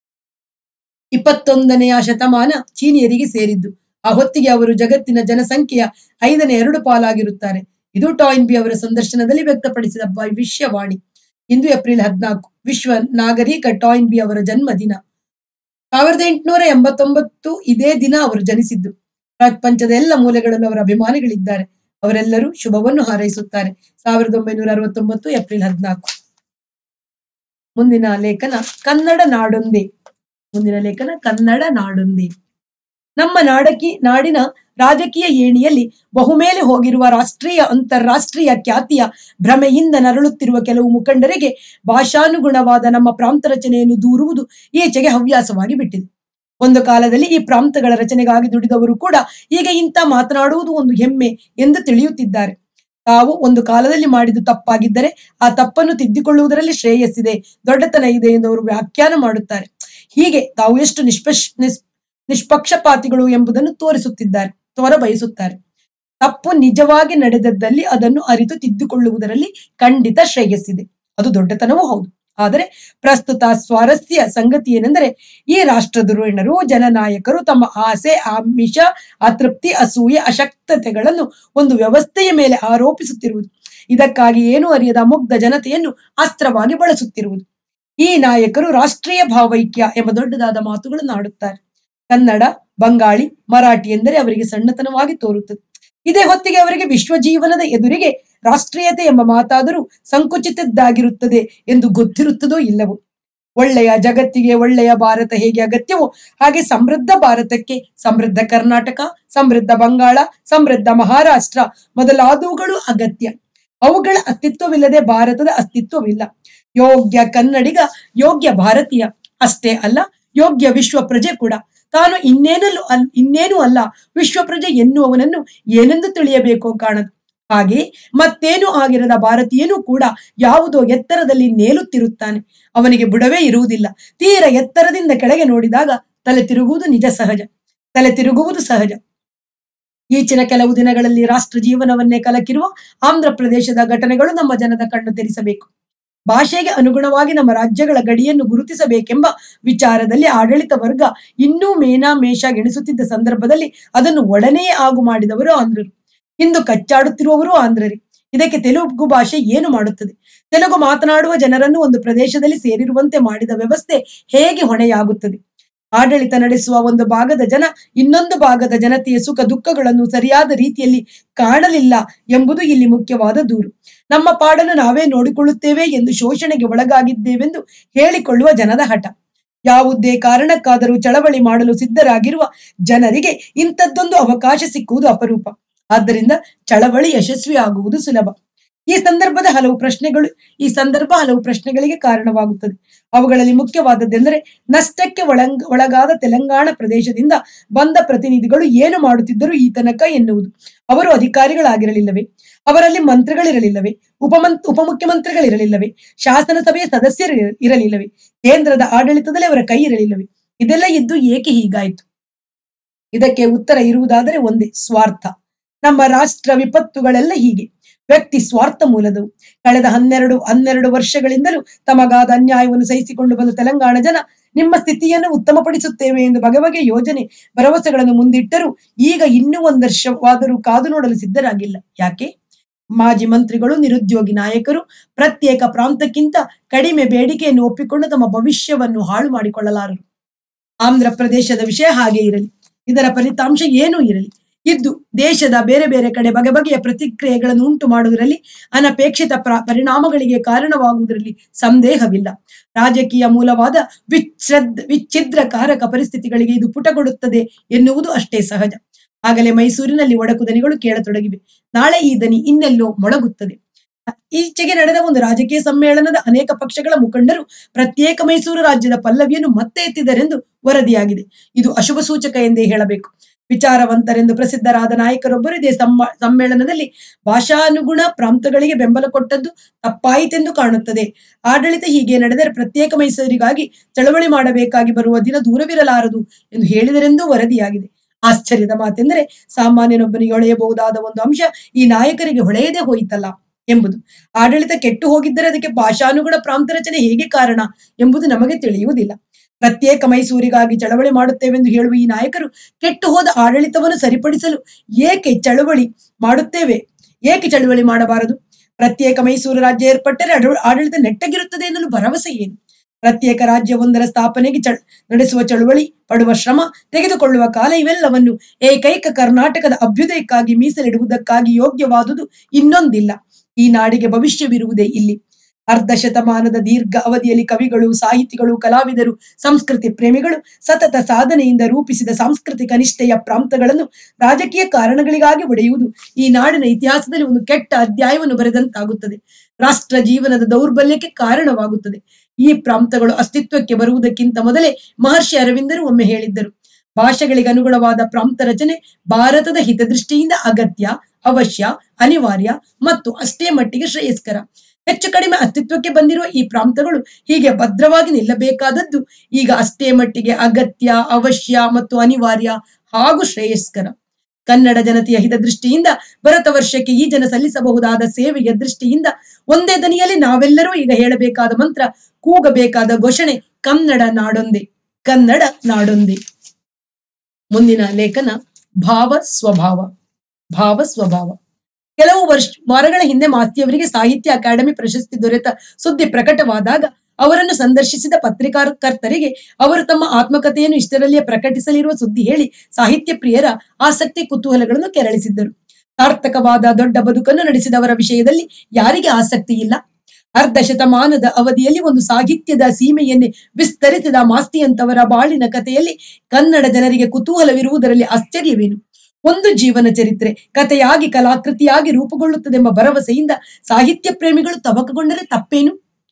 ಇಪ್ಪತ್ತೊಂದನೆಯ ಶತಮಾನ ಚೀನಿಯರಿಗೆ ಸೇರಿದ್ದು ಆ ಹೊತ್ತಿಗೆ ಅವರು ಜಗತ್ತಿನ ಜನಸಂಖ್ಯೆಯ ಐದನೇ ಎರಡು ಪಾಲಾಗಿರುತ್ತಾರೆ ಇದು ಟಾಯ್ನ್ ಬಿ ಅವರ ಸಂದರ್ಶನದಲ್ಲಿ ವ್ಯಕ್ತಪಡಿಸಿದ ಭವಿಷ್ಯವಾಣಿ ಇಂದು ಏಪ್ರಿಲ್ ಹದಿನಾಲ್ಕು ವಿಶ್ವ ನಾಗರಿಕ ಟಾಯ್ನ್ ಬಿ ಅವರ ಜನ್ಮದಿನ ಸಾವಿರದ ಎಂಟುನೂರ ಎಂಬತ್ತೊಂಬತ್ತು ಇದೇ ದಿನ ಅವರು ಜನಿಸಿದ್ದು ಪ್ರಪಂಚದ ಎಲ್ಲ ಮೂಲೆಗಳಲ್ಲೂ ಅವರ ಅಭಿಮಾನಿಗಳಿದ್ದಾರೆ ಅವರೆಲ್ಲರೂ ಶುಭವನ್ನು ಹಾರೈಸುತ್ತಾರೆ ಸಾವಿರದ ಒಂಬೈನೂರ ಅರವತ್ತೊಂಬತ್ತು ಏಪ್ರಿಲ್ ಹದಿನಾಲ್ಕು ಮುಂದಿನ ಲೇಖನ ಕನ್ನಡ ನಾಡೊಂದೇ ಮುಂದಿನ ಲೇಖನ ಕನ್ನಡ ನಾಡೊಂದೇ ನಮ್ಮ ನಾಡಕಿ ನಾಡಿನ ರಾಜಕೀಯ ಏಣಿಯಲ್ಲಿ ಬಹುಮೇಲೆ ಹೋಗಿರುವ ರಾಷ್ಟ್ರೀಯ ಅಂತಾರಾಷ್ಟ್ರೀಯ ಖ್ಯಾತಿಯ ಭ್ರಮೆಯಿಂದ ನರಳುತ್ತಿರುವ ಕೆಲವು ಮುಖಂಡರಿಗೆ ಭಾಷಾನುಗುಣವಾದ ನಮ್ಮ ಪ್ರಾಂತ ರಚನೆಯನ್ನು ದೂರುವುದು ಈಚೆಗೆ ಹವ್ಯಾಸವಾಗಿ ಬಿಟ್ಟಿದೆ ಒಂದು ಕಾಲದಲ್ಲಿ ಈ ಪ್ರಾಂತಗಳ ರಚನೆಗಾಗಿ ದುಡಿದವರು ಕೂಡ ಈಗ ಇಂಥ ಮಾತನಾಡುವುದು ಒಂದು ಹೆಮ್ಮೆ ಎಂದು ತಿಳಿಯುತ್ತಿದ್ದಾರೆ ತಾವು ಒಂದು ಕಾಲದಲ್ಲಿ ಮಾಡಿದ್ದು ತಪ್ಪಾಗಿದ್ದರೆ ಆ ತಪ್ಪನ್ನು ತಿದ್ದಿಕೊಳ್ಳುವುದರಲ್ಲಿ ಶ್ರೇಯಸ್ಸಿದೆ ದೊಡ್ಡತನ ಇದೆ ಎಂದು ಅವರು ವ್ಯಾಖ್ಯಾನ ಮಾಡುತ್ತಾರೆ ಹೀಗೆ ತಾವು ಎಷ್ಟು ನಿಷ್ಪಕ್ಷ ನಿಸ್ ನಿಷ್ಪಕ್ಷಪಾತಿಗಳು ಎಂಬುದನ್ನು ತೋರಿಸುತ್ತಿದ್ದಾರೆ ತೋರ ಬಯಸುತ್ತಾರೆ ತಪ್ಪು ನಿಜವಾಗಿ ನಡೆದದ್ದಲ್ಲಿ ಅದನ್ನು ಅರಿತು ತಿದ್ದುಕೊಳ್ಳುವುದರಲ್ಲಿ ಖಂಡಿತ ಶ್ರೇಯಸ್ಸಿದೆ ಅದು ದೊಡ್ಡತನವೂ ಹೌದು ಆದರೆ ಪ್ರಸ್ತುತ ಸ್ವಾರಸ್ಯ ಸಂಗತಿ ಏನೆಂದರೆ ಈ ರಾಷ್ಟ್ರದ್ರೋಹಿಣರು ಜನನಾಯಕರು ತಮ್ಮ ಆಸೆ ಆಮಿಷ ಅತೃಪ್ತಿ ಅಸೂಯೆ ಅಶಕ್ತತೆಗಳನ್ನು ಒಂದು ವ್ಯವಸ್ಥೆಯ ಮೇಲೆ ಆರೋಪಿಸುತ್ತಿರುವುದು ಇದಕ್ಕಾಗಿ ಏನು ಅರಿಯದ ಮುಗ್ಧ ಜನತೆಯನ್ನು ಅಸ್ತ್ರವಾಗಿ ಬಳಸುತ್ತಿರುವುದು ಈ ನಾಯಕರು ರಾಷ್ಟ್ರೀಯ ಭಾವೈಕ್ಯ ಎಂಬ ದೊಡ್ಡದಾದ ಮಾತುಗಳನ್ನು ಆಡುತ್ತಾರೆ ಕನ್ನಡ ಬಂಗಾಳಿ ಮರಾಠಿ ಎಂದರೆ ಅವರಿಗೆ ಸಣ್ಣತನವಾಗಿ ತೋರುತ್ತದೆ ಇದೇ ಹೊತ್ತಿಗೆ ಅವರಿಗೆ ವಿಶ್ವ ಜೀವನದ ಎದುರಿಗೆ ರಾಷ್ಟ್ರೀಯತೆ ಎಂಬ ಮಾತಾದರೂ ಸಂಕುಚಿತದ್ದಾಗಿರುತ್ತದೆ ಎಂದು ಗೊತ್ತಿರುತ್ತದೋ ಇಲ್ಲವೋ ಒಳ್ಳೆಯ ಜಗತ್ತಿಗೆ ಒಳ್ಳೆಯ ಭಾರತ ಹೇಗೆ ಅಗತ್ಯವೋ ಹಾಗೆ ಸಮೃದ್ಧ ಭಾರತಕ್ಕೆ ಸಮೃದ್ಧ ಕರ್ನಾಟಕ ಸಮೃದ್ಧ ಬಂಗಾಳ ಸಮೃದ್ಧ ಮಹಾರಾಷ್ಟ್ರ ಮೊದಲಾದವುಗಳು ಅಗತ್ಯ ಅವುಗಳ ಅಸ್ತಿತ್ವವಿಲ್ಲದೆ ಭಾರತದ ಅಸ್ತಿತ್ವವಿಲ್ಲ ಯೋಗ್ಯ ಕನ್ನಡಿಗ ಯೋಗ್ಯ ಭಾರತೀಯ ಅಷ್ಟೇ ಅಲ್ಲ ಯೋಗ್ಯ ವಿಶ್ವ ಪ್ರಜೆ ಕೂಡ ತಾನು ಇನ್ನೇನಲ್ಲೂ ಅಲ್ ಇನ್ನೇನೂ ಅಲ್ಲ ವಿಶ್ವ ಪ್ರಜೆ ಎನ್ನುವವನನ್ನು ಏನೆಂದು ತಿಳಿಯಬೇಕೋ ಕಾಣದು ಹಾಗೆ ಮತ್ತೇನೂ ಆಗಿರದ ಭಾರತೀಯನೂ ಕೂಡ ಯಾವುದೋ ಎತ್ತರದಲ್ಲಿ ನೇಲುತ್ತಿರುತ್ತಾನೆ ಅವನಿಗೆ ಬುಡವೇ ಇರುವುದಿಲ್ಲ ತೀರ ಎತ್ತರದಿಂದ ಕೆಳಗೆ ನೋಡಿದಾಗ ತಲೆ ತಿರುಗುವುದು ನಿಜ ಸಹಜ ತಲೆ ತಿರುಗುವುದು ಸಹಜ ಈಚಿನ ಕೆಲವು ದಿನಗಳಲ್ಲಿ ರಾಷ್ಟ್ರ ಜೀವನವನ್ನೇ ಕಲಕಿರುವ ಆಂಧ್ರ ಪ್ರದೇಶದ ಘಟನೆಗಳು ನಮ್ಮ ಜನದ ಕಣ್ಣು ತೆರೆಸಬೇಕು ಭಾಷೆಗೆ ಅನುಗುಣವಾಗಿ ನಮ್ಮ ರಾಜ್ಯಗಳ ಗಡಿಯನ್ನು ಗುರುತಿಸಬೇಕೆಂಬ ವಿಚಾರದಲ್ಲಿ ಆಡಳಿತ ವರ್ಗ ಇನ್ನೂ ಮೇನಾ ಮೇಷ ಗೆಣಿಸುತ್ತಿದ್ದ ಸಂದರ್ಭದಲ್ಲಿ ಅದನ್ನು ಒಡನೆಯೇ ಆಗು ಮಾಡಿದವರು ಆಂಧ್ರರು ಇಂದು ಕಚ್ಚಾಡುತ್ತಿರುವವರು ಆಂಧ್ರರೇ ಇದಕ್ಕೆ ತೆಲುಗು ಭಾಷೆ ಏನು ಮಾಡುತ್ತದೆ ತೆಲುಗು ಮಾತನಾಡುವ ಜನರನ್ನು ಒಂದು ಪ್ರದೇಶದಲ್ಲಿ ಸೇರಿರುವಂತೆ ಮಾಡಿದ ವ್ಯವಸ್ಥೆ ಹೇಗೆ ಹೊಣೆಯಾಗುತ್ತದೆ ಆಡಳಿತ ನಡೆಸುವ ಒಂದು ಭಾಗದ ಜನ ಇನ್ನೊಂದು ಭಾಗದ ಜನತೆಯ ಸುಖ ದುಃಖಗಳನ್ನು ಸರಿಯಾದ ರೀತಿಯಲ್ಲಿ ಕಾಣಲಿಲ್ಲ ಎಂಬುದು ಇಲ್ಲಿ ಮುಖ್ಯವಾದ ದೂರು ನಮ್ಮ ಪಾಡನ್ನು ನಾವೇ ನೋಡಿಕೊಳ್ಳುತ್ತೇವೆ ಎಂದು ಶೋಷಣೆಗೆ ಒಳಗಾಗಿದ್ದೇವೆಂದು ಹೇಳಿಕೊಳ್ಳುವ ಜನದ ಹಠ ಯಾವುದೇ ಕಾರಣಕ್ಕಾದರೂ ಚಳವಳಿ ಮಾಡಲು ಸಿದ್ಧರಾಗಿರುವ ಜನರಿಗೆ ಇಂಥದ್ದೊಂದು ಅವಕಾಶ ಸಿಕ್ಕುವುದು ಅಪರೂಪ ಆದ್ದರಿಂದ ಚಳವಳಿ ಯಶಸ್ವಿ ಆಗುವುದು ಸುಲಭ ಈ ಸಂದರ್ಭದ ಹಲವು ಪ್ರಶ್ನೆಗಳು ಈ ಸಂದರ್ಭ ಹಲವು ಪ್ರಶ್ನೆಗಳಿಗೆ ಕಾರಣವಾಗುತ್ತದೆ ಅವುಗಳಲ್ಲಿ ಮುಖ್ಯವಾದದ್ದೆಂದರೆ ನಷ್ಟಕ್ಕೆ ಒಳಂಗ ಒಳಗಾದ ತೆಲಂಗಾಣ ಪ್ರದೇಶದಿಂದ ಬಂದ ಪ್ರತಿನಿಧಿಗಳು ಏನು ಮಾಡುತ್ತಿದ್ದರು ಈ ತನಕ ಎನ್ನುವುದು ಅವರು ಅಧಿಕಾರಿಗಳಾಗಿರಲಿಲ್ಲವೇ ಅವರಲ್ಲಿ ಮಂತ್ರಿಗಳಿರಲಿಲ್ಲವೇ ಉಪಮಂತ್ ಉಪಮುಖ್ಯಮಂತ್ರಿಗಳಿರಲಿಲ್ಲವೇ ಶಾಸನ ಸಭೆಯ ಸದಸ್ಯರು ಇರ- ಇರಲಿಲ್ಲವೇ ಕೇಂದ್ರದ ಆಡಳಿತದಲ್ಲಿ ಅವರ ಕೈ ಇರಲಿಲ್ಲವೇ ಇದೆಲ್ಲ ಇದ್ದು ಏಕೆ ಹೀಗಾಯಿತು ಇದಕ್ಕೆ ಉತ್ತರ ಇರುವುದಾದರೆ ಒಂದೇ ಸ್ವಾರ್ಥ ನಮ್ಮ ರಾಷ್ಟ್ರ ವಿಪತ್ತುಗಳೆಲ್ಲ ಹೀಗೆ ವ್ಯಕ್ತಿ ಸ್ವಾರ್ಥ ಮೂಲದವು ಕಳೆದ ಹನ್ನೆರಡು ಹನ್ನೆರಡು ವರ್ಷಗಳಿಂದಲೂ ತಮಗಾದ ಅನ್ಯಾಯವನ್ನು ಸಹಿಸಿಕೊಂಡು ಬಂದ ತೆಲಂಗಾಣ ಜನ ನಿಮ್ಮ ಸ್ಥಿತಿಯನ್ನು ಉತ್ತಮಪಡಿಸುತ್ತೇವೆ ಎಂದು ಬಗೆ ಬಗೆಯ ಯೋಜನೆ ಭರವಸೆಗಳನ್ನು ಮುಂದಿಟ್ಟರು ಈಗ ಇನ್ನೂ ಒಂದು ವರ್ಷವಾದರೂ ಕಾದು ನೋಡಲು ಸಿದ್ಧರಾಗಿಲ್ಲ ಯಾಕೆ ಮಾಜಿ ಮಂತ್ರಿಗಳು ನಿರುದ್ಯೋಗಿ ನಾಯಕರು ಪ್ರತ್ಯೇಕ ಪ್ರಾಂತಕ್ಕಿಂತ ಕಡಿಮೆ ಬೇಡಿಕೆಯನ್ನು ಒಪ್ಪಿಕೊಂಡು ತಮ್ಮ ಭವಿಷ್ಯವನ್ನು ಹಾಳು ಮಾಡಿಕೊಳ್ಳಲಾರರು ಆಂಧ್ರ ಪ್ರದೇಶದ ವಿಷಯ ಹಾಗೆ ಇರಲಿ ಇದರ ಫಲಿತಾಂಶ ಏನೂ ಇರಲಿ ಇದ್ದು ದೇಶದ ಬೇರೆ ಬೇರೆ ಕಡೆ ಬಗೆ ಬಗೆಯ ಪ್ರತಿಕ್ರಿಯೆಗಳನ್ನು ಉಂಟು ಮಾಡುವುದರಲ್ಲಿ ಅನಪೇಕ್ಷಿತ ಪ್ರ- ಪರಿಣಾಮಗಳಿಗೆ ಕಾರಣವಾಗುವುದರಲ್ಲಿ ಸಂದೇಹವಿಲ್ಲ ರಾಜಕೀಯ ಮೂಲವಾದ ವಿಚ್ಛ್ರದ್ ವಿಚ್ಛಿದ್ರಕಾರಕ ಪರಿಸ್ಥಿತಿಗಳಿಗೆ ಇದು ಪುಟಗೊಡುತ್ತದೆ ಎನ್ನುವುದು ಅಷ್ಟೇ ಸಹಜ ಆಗಲೇ ಮೈಸೂರಿನಲ್ಲಿ ಒಡಕು ದನಿಗಳು ಕೇಳತೊಡಗಿವೆ ನಾಳೆ ಈ ದನಿ ಇನ್ನೆಲ್ಲೋ ಮೊಳಗುತ್ತದೆ ಈಚೆಗೆ ನಡೆದ ಒಂದು ರಾಜಕೀಯ ಸಮ್ಮೇಳನದ ಅನೇಕ ಪಕ್ಷಗಳ ಮುಖಂಡರು ಪ್ರತ್ಯೇಕ ಮೈಸೂರು ರಾಜ್ಯದ ಪಲ್ಲವಿಯನ್ನು ಮತ್ತೆ ಎತ್ತಿದರೆಂದು ವರದಿಯಾಗಿದೆ ಇದು ಅಶುಭ ಸೂಚಕ ಎಂದೇ ಹೇಳಬೇಕು ವಿಚಾರವಂತರೆಂದು ಪ್ರಸಿದ್ಧರಾದ ನಾಯಕರೊಬ್ಬರು ಇದೇ ಸಮ್ಮ ಸಮ್ಮೇಳನದಲ್ಲಿ ಭಾಷಾನುಗುಣ ಪ್ರಾಂತಗಳಿಗೆ ಬೆಂಬಲ ಕೊಟ್ಟದ್ದು ತಪ್ಪಾಯಿತೆಂದು ಕಾಣುತ್ತದೆ ಆಡಳಿತ ಹೀಗೆ ನಡೆದರೆ ಪ್ರತ್ಯೇಕ ಮೈಸೂರಿಗಾಗಿ ಚಳವಳಿ ಮಾಡಬೇಕಾಗಿ ಬರುವ ದಿನ ದೂರವಿರಲಾರದು ಎಂದು ಹೇಳಿದರೆಂದು ವರದಿಯಾಗಿದೆ ಆಶ್ಚರ್ಯದ ಮಾತೆಂದರೆ ಸಾಮಾನ್ಯನೊಬ್ಬನಿಗೆ ಹೊಳೆಯಬಹುದಾದ ಒಂದು ಅಂಶ ಈ ನಾಯಕರಿಗೆ ಹೊಳೆಯದೇ ಹೋಯಿತಲ್ಲ ಎಂಬುದು ಆಡಳಿತ ಕೆಟ್ಟು ಹೋಗಿದ್ದರೆ ಅದಕ್ಕೆ ಭಾಷಾನುಗುಣ ಪ್ರಾಂತ ರಚನೆ ಹೇಗೆ ಕಾರಣ ಎಂಬುದು ನಮಗೆ ತಿಳಿಯುವುದಿಲ್ಲ ಪ್ರತ್ಯೇಕ ಮೈಸೂರಿಗಾಗಿ ಚಳವಳಿ ಮಾಡುತ್ತೇವೆಂದು ಹೇಳುವ ಈ ನಾಯಕರು ಕೆಟ್ಟು ಹೋದ ಆಡಳಿತವನ್ನು ಸರಿಪಡಿಸಲು ಏಕೆ ಚಳವಳಿ ಮಾಡುತ್ತೇವೆ ಏಕೆ ಚಳವಳಿ ಮಾಡಬಾರದು ಪ್ರತ್ಯೇಕ ಮೈಸೂರು ರಾಜ್ಯ ಏರ್ಪಟ್ಟರೆ ಅಡ- ಆಡಳಿತ ನೆಟ್ಟಗಿರುತ್ತದೆ ಎನ್ನಲು ಭರವಸೆ ಏನು ಪ್ರತ್ಯೇಕ ರಾಜ್ಯವೊಂದರ ಸ್ಥಾಪನೆಗೆ ಚ ನಡೆಸುವ ಚಳುವಳಿ ಪಡುವ ಶ್ರಮ ತೆಗೆದುಕೊಳ್ಳುವ ಕಾಲ ಇವೆಲ್ಲವನ್ನು ಏಕೈಕ ಕರ್ನಾಟಕದ ಅಭ್ಯುದಯಕ್ಕಾಗಿ ಮೀಸಲಿಡುವುದಕ್ಕಾಗಿ ಯೋಗ್ಯವಾದುದು ಇನ್ನೊಂದಿಲ್ಲ ಈ ನಾಡಿಗೆ ಭವಿಷ್ಯವಿರುವುದೇ ಇಲ್ಲಿ ಅರ್ಧ ಶತಮಾನದ ದೀರ್ಘ ಅವಧಿಯಲ್ಲಿ ಕವಿಗಳು ಸಾಹಿತಿಗಳು ಕಲಾವಿದರು ಸಂಸ್ಕೃತಿ ಪ್ರೇಮಿಗಳು ಸತತ ಸಾಧನೆಯಿಂದ ರೂಪಿಸಿದ ಸಾಂಸ್ಕೃತಿಕ ನಿಷ್ಠೆಯ ಪ್ರಾಂತಗಳನ್ನು ರಾಜಕೀಯ ಕಾರಣಗಳಿಗಾಗಿ ಒಡೆಯುವುದು ಈ ನಾಡಿನ ಇತಿಹಾಸದಲ್ಲಿ ಒಂದು ಕೆಟ್ಟ ಅಧ್ಯಾಯವನ್ನು ಬರೆದಂತಾಗುತ್ತದೆ ರಾಷ್ಟ್ರ ಜೀವನದ ದೌರ್ಬಲ್ಯಕ್ಕೆ ಕಾರಣವಾಗುತ್ತದೆ ಈ ಪ್ರಾಂತಗಳು ಅಸ್ತಿತ್ವಕ್ಕೆ ಬರುವುದಕ್ಕಿಂತ ಮೊದಲೇ ಮಹರ್ಷಿ ಅರವಿಂದರು ಒಮ್ಮೆ ಹೇಳಿದ್ದರು ಭಾಷೆಗಳಿಗೆ ಅನುಗುಣವಾದ ಪ್ರಾಂತ ರಚನೆ ಭಾರತದ ಹಿತದೃಷ್ಟಿಯಿಂದ ಅಗತ್ಯ ಅವಶ್ಯ ಅನಿವಾರ್ಯ ಮತ್ತು ಅಷ್ಟೇ ಮಟ್ಟಿಗೆ ಶ್ರೇಯಸ್ಕರ ಹೆಚ್ಚು ಕಡಿಮೆ ಅಸ್ತಿತ್ವಕ್ಕೆ ಬಂದಿರುವ ಈ ಪ್ರಾಂತಗಳು ಹೀಗೆ ಭದ್ರವಾಗಿ ನಿಲ್ಲಬೇಕಾದದ್ದು ಈಗ ಅಷ್ಟೇ ಮಟ್ಟಿಗೆ ಅಗತ್ಯ ಅವಶ್ಯ ಮತ್ತು ಅನಿವಾರ್ಯ ಹಾಗೂ ಶ್ರೇಯಸ್ಕರ ಕನ್ನಡ ಜನತೆಯ ಹಿತದೃಷ್ಟಿಯಿಂದ ಭರತ ವರ್ಷಕ್ಕೆ ಈ ಜನ ಸಲ್ಲಿಸಬಹುದಾದ ಸೇವೆಯ ದೃಷ್ಟಿಯಿಂದ ಒಂದೇ ದನಿಯಲ್ಲಿ ನಾವೆಲ್ಲರೂ ಈಗ ಹೇಳಬೇಕಾದ ಮಂತ್ರ ಕೂಗಬೇಕಾದ ಘೋಷಣೆ ಕನ್ನಡ ನಾಡೊಂದೇ ಕನ್ನಡ ನಾಡೊಂದೇ ಮುಂದಿನ ಲೇಖನ ಭಾವ ಸ್ವಭಾವ ಭಾವ ಸ್ವಭಾವ ಕೆಲವು ವರ್ಷ ವಾರಗಳ ಹಿಂದೆ ಮಾಸ್ತಿಯವರಿಗೆ ಸಾಹಿತ್ಯ ಅಕಾಡೆಮಿ ಪ್ರಶಸ್ತಿ ದೊರೆತ ಸುದ್ದಿ ಪ್ರಕಟವಾದಾಗ ಅವರನ್ನು ಸಂದರ್ಶಿಸಿದ ಪತ್ರಿಕಾಕರ್ತರಿಗೆ ಅವರು ತಮ್ಮ ಆತ್ಮಕಥೆಯನ್ನು ಇಷ್ಟರಲ್ಲಿಯೇ ಪ್ರಕಟಿಸಲಿರುವ ಸುದ್ದಿ ಹೇಳಿ ಸಾಹಿತ್ಯ ಪ್ರಿಯರ ಆಸಕ್ತಿ ಕುತೂಹಲಗಳನ್ನು ಕೆರಳಿಸಿದ್ದರು ಸಾರ್ಥಕವಾದ ದೊಡ್ಡ ಬದುಕನ್ನು ನಡೆಸಿದವರ ವಿಷಯದಲ್ಲಿ ಯಾರಿಗೆ ಆಸಕ್ತಿ ಇಲ್ಲ ಅರ್ಧ ಶತಮಾನದ ಅವಧಿಯಲ್ಲಿ ಒಂದು ಸಾಹಿತ್ಯದ ಸೀಮೆಯನ್ನೇ ವಿಸ್ತರಿಸಿದ ಮಾಸ್ತಿಯಂತವರ ಬಾಳಿನ ಕಥೆಯಲ್ಲಿ ಕನ್ನಡ ಜನರಿಗೆ ಕುತೂಹಲವಿರುವುದರಲ್ಲಿ ಆಶ್ಚರ್ಯವೇನು ಒಂದು ಜೀವನ ಚರಿತ್ರೆ ಕಥೆಯಾಗಿ ಕಲಾಕೃತಿಯಾಗಿ ರೂಪುಗೊಳ್ಳುತ್ತದೆಂಬ ಭರವಸೆಯಿಂದ ಸಾಹಿತ್ಯ ಪ್ರೇಮಿಗಳು ತವಕಗೊಂಡರೆ ತಪ್ಪೇನು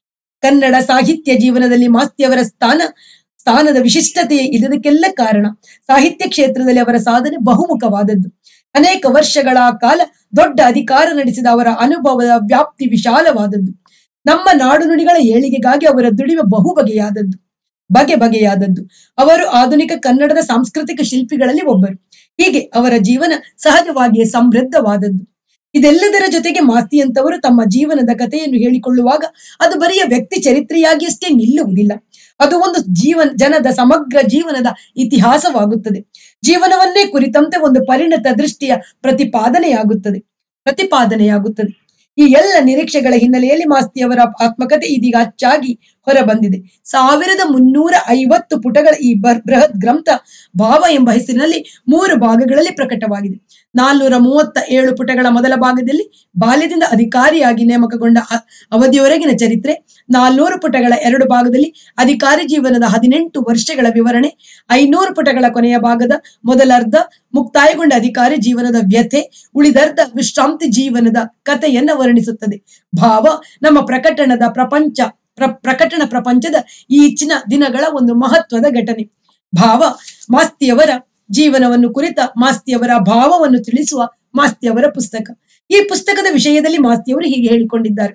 ಕನ್ನಡ ಸಾಹಿತ್ಯ ಜೀವನದಲ್ಲಿ ಮಾಸ್ತಿಯವರ ಸ್ಥಾನ ಸ್ಥಾನದ ವಿಶಿಷ್ಟತೆ ಇದಕ್ಕೆಲ್ಲ ಕಾರಣ ಸಾಹಿತ್ಯ ಕ್ಷೇತ್ರದಲ್ಲಿ ಅವರ ಸಾಧನೆ ಬಹುಮುಖವಾದದ್ದು ಅನೇಕ ವರ್ಷಗಳ ಕಾಲ ದೊಡ್ಡ ಅಧಿಕಾರ ನಡೆಸಿದ ಅವರ ಅನುಭವದ ವ್ಯಾಪ್ತಿ ವಿಶಾಲವಾದದ್ದು ನಮ್ಮ ನಾಡು ನುಡಿಗಳ ಏಳಿಗೆಗಾಗಿ ಅವರ ದುಡಿಮೆ ಬಹು ಬಗೆಯಾದದ್ದು ಬಗೆ ಬಗೆಯಾದದ್ದು ಅವರು ಆಧುನಿಕ ಕನ್ನಡದ ಸಾಂಸ್ಕೃತಿಕ ಶಿಲ್ಪಿಗಳಲ್ಲಿ ಒಬ್ಬರು ಹೀಗೆ ಅವರ ಜೀವನ ಸಹಜವಾಗಿಯೇ ಸಮೃದ್ಧವಾದದ್ದು ಇದೆಲ್ಲದರ ಜೊತೆಗೆ ಮಾಸ್ತಿಯಂತವರು ತಮ್ಮ ಜೀವನದ ಕಥೆಯನ್ನು ಹೇಳಿಕೊಳ್ಳುವಾಗ ಅದು ಬರಿಯ ವ್ಯಕ್ತಿ ಚರಿತ್ರೆಯಾಗಿ ಅಷ್ಟೇ ನಿಲ್ಲುವುದಿಲ್ಲ ಅದು ಒಂದು ಜೀವನ ಜನದ ಸಮಗ್ರ ಜೀವನದ ಇತಿಹಾಸವಾಗುತ್ತದೆ ಜೀವನವನ್ನೇ ಕುರಿತಂತೆ ಒಂದು ಪರಿಣತ ದೃಷ್ಟಿಯ ಪ್ರತಿಪಾದನೆಯಾಗುತ್ತದೆ ಪ್ರತಿಪಾದನೆಯಾಗುತ್ತದೆ ಈ ಎಲ್ಲ ನಿರೀಕ್ಷೆಗಳ ಹಿನ್ನೆಲೆಯಲ್ಲಿ ಮಾಸ್ತಿಯವರ ಆತ್ಮಕಥೆ ಇದೀಗ ಅಚ್ಚಾಗಿ ಹೊರಬಂದಿದೆ ಸಾವಿರದ ಮುನ್ನೂರ ಐವತ್ತು ಪುಟಗಳ ಈ ಬರ್- ಬೃಹತ್ ಗ್ರಂಥ ಭಾವ ಎಂಬ ಹೆಸರಿನಲ್ಲಿ ಮೂರು ಭಾಗಗಳಲ್ಲಿ ಪ್ರಕಟವಾಗಿದೆ ನಾಲ್ನೂರ ಮೂವತ್ತ ಏಳು ಪುಟಗಳ ಮೊದಲ ಭಾಗದಲ್ಲಿ ಬಾಲ್ಯದಿಂದ ಅಧಿಕಾರಿಯಾಗಿ ನೇಮಕಗೊಂಡ ಅ- ಅವಧಿಯವರೆಗಿನ ಚರಿತ್ರೆ ನಾಲ್ನೂರು ಪುಟಗಳ ಎರಡು ಭಾಗದಲ್ಲಿ ಅಧಿಕಾರಿ ಜೀವನದ ಹದಿನೆಂಟು ವರ್ಷಗಳ ವಿವರಣೆ ಐನೂರು ಪುಟಗಳ ಕೊನೆಯ ಭಾಗದ ಮೊದಲರ್ಧ ಮುಕ್ತಾಯಗೊಂಡ ಅಧಿಕಾರಿ ಜೀವನದ ವ್ಯಥೆ ಉಳಿದರ್ಧ ವಿಶ್ರಾಂತಿ ಜೀವನದ ಕಥೆಯನ್ನ ವರ್ಣಿಸುತ್ತದೆ ಭಾವ ನಮ್ಮ ಪ್ರಕಟಣದ ಪ್ರಪಂಚ ಪ್ರ ಪ್ರಕಟಣ ಪ್ರಪಂಚದ ಈಚಿನ ದಿನಗಳ ಒಂದು ಮಹತ್ವದ ಘಟನೆ ಭಾವ ಮಾಸ್ತಿಯವರ ಜೀವನವನ್ನು ಕುರಿತ ಮಾಸ್ತಿಯವರ ಭಾವವನ್ನು ತಿಳಿಸುವ ಮಾಸ್ತಿಯವರ ಪುಸ್ತಕ ಈ ಪುಸ್ತಕದ ವಿಷಯದಲ್ಲಿ ಮಾಸ್ತಿಯವರು ಹೀಗೆ ಹೇಳಿಕೊಂಡಿದ್ದಾರೆ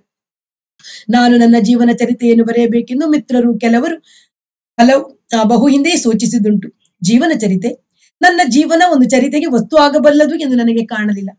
ನಾನು ನನ್ನ ಜೀವನ ಚರಿತೆಯನ್ನು ಬರೆಯಬೇಕೆಂದು ಮಿತ್ರರು ಕೆಲವರು ಹಲವು ಆ, ಬಹು ಹಿಂದೆ ಸೂಚಿಸಿದುಂಟು ಜೀವನ ಚರಿತೆ ನನ್ನ ಜೀವನ ಒಂದು ಚರಿತೆಗೆ ವಸ್ತು ಆಗಬಲ್ಲದು ಎಂದು ನನಗೆ ಕಾಣಲಿಲ್ಲ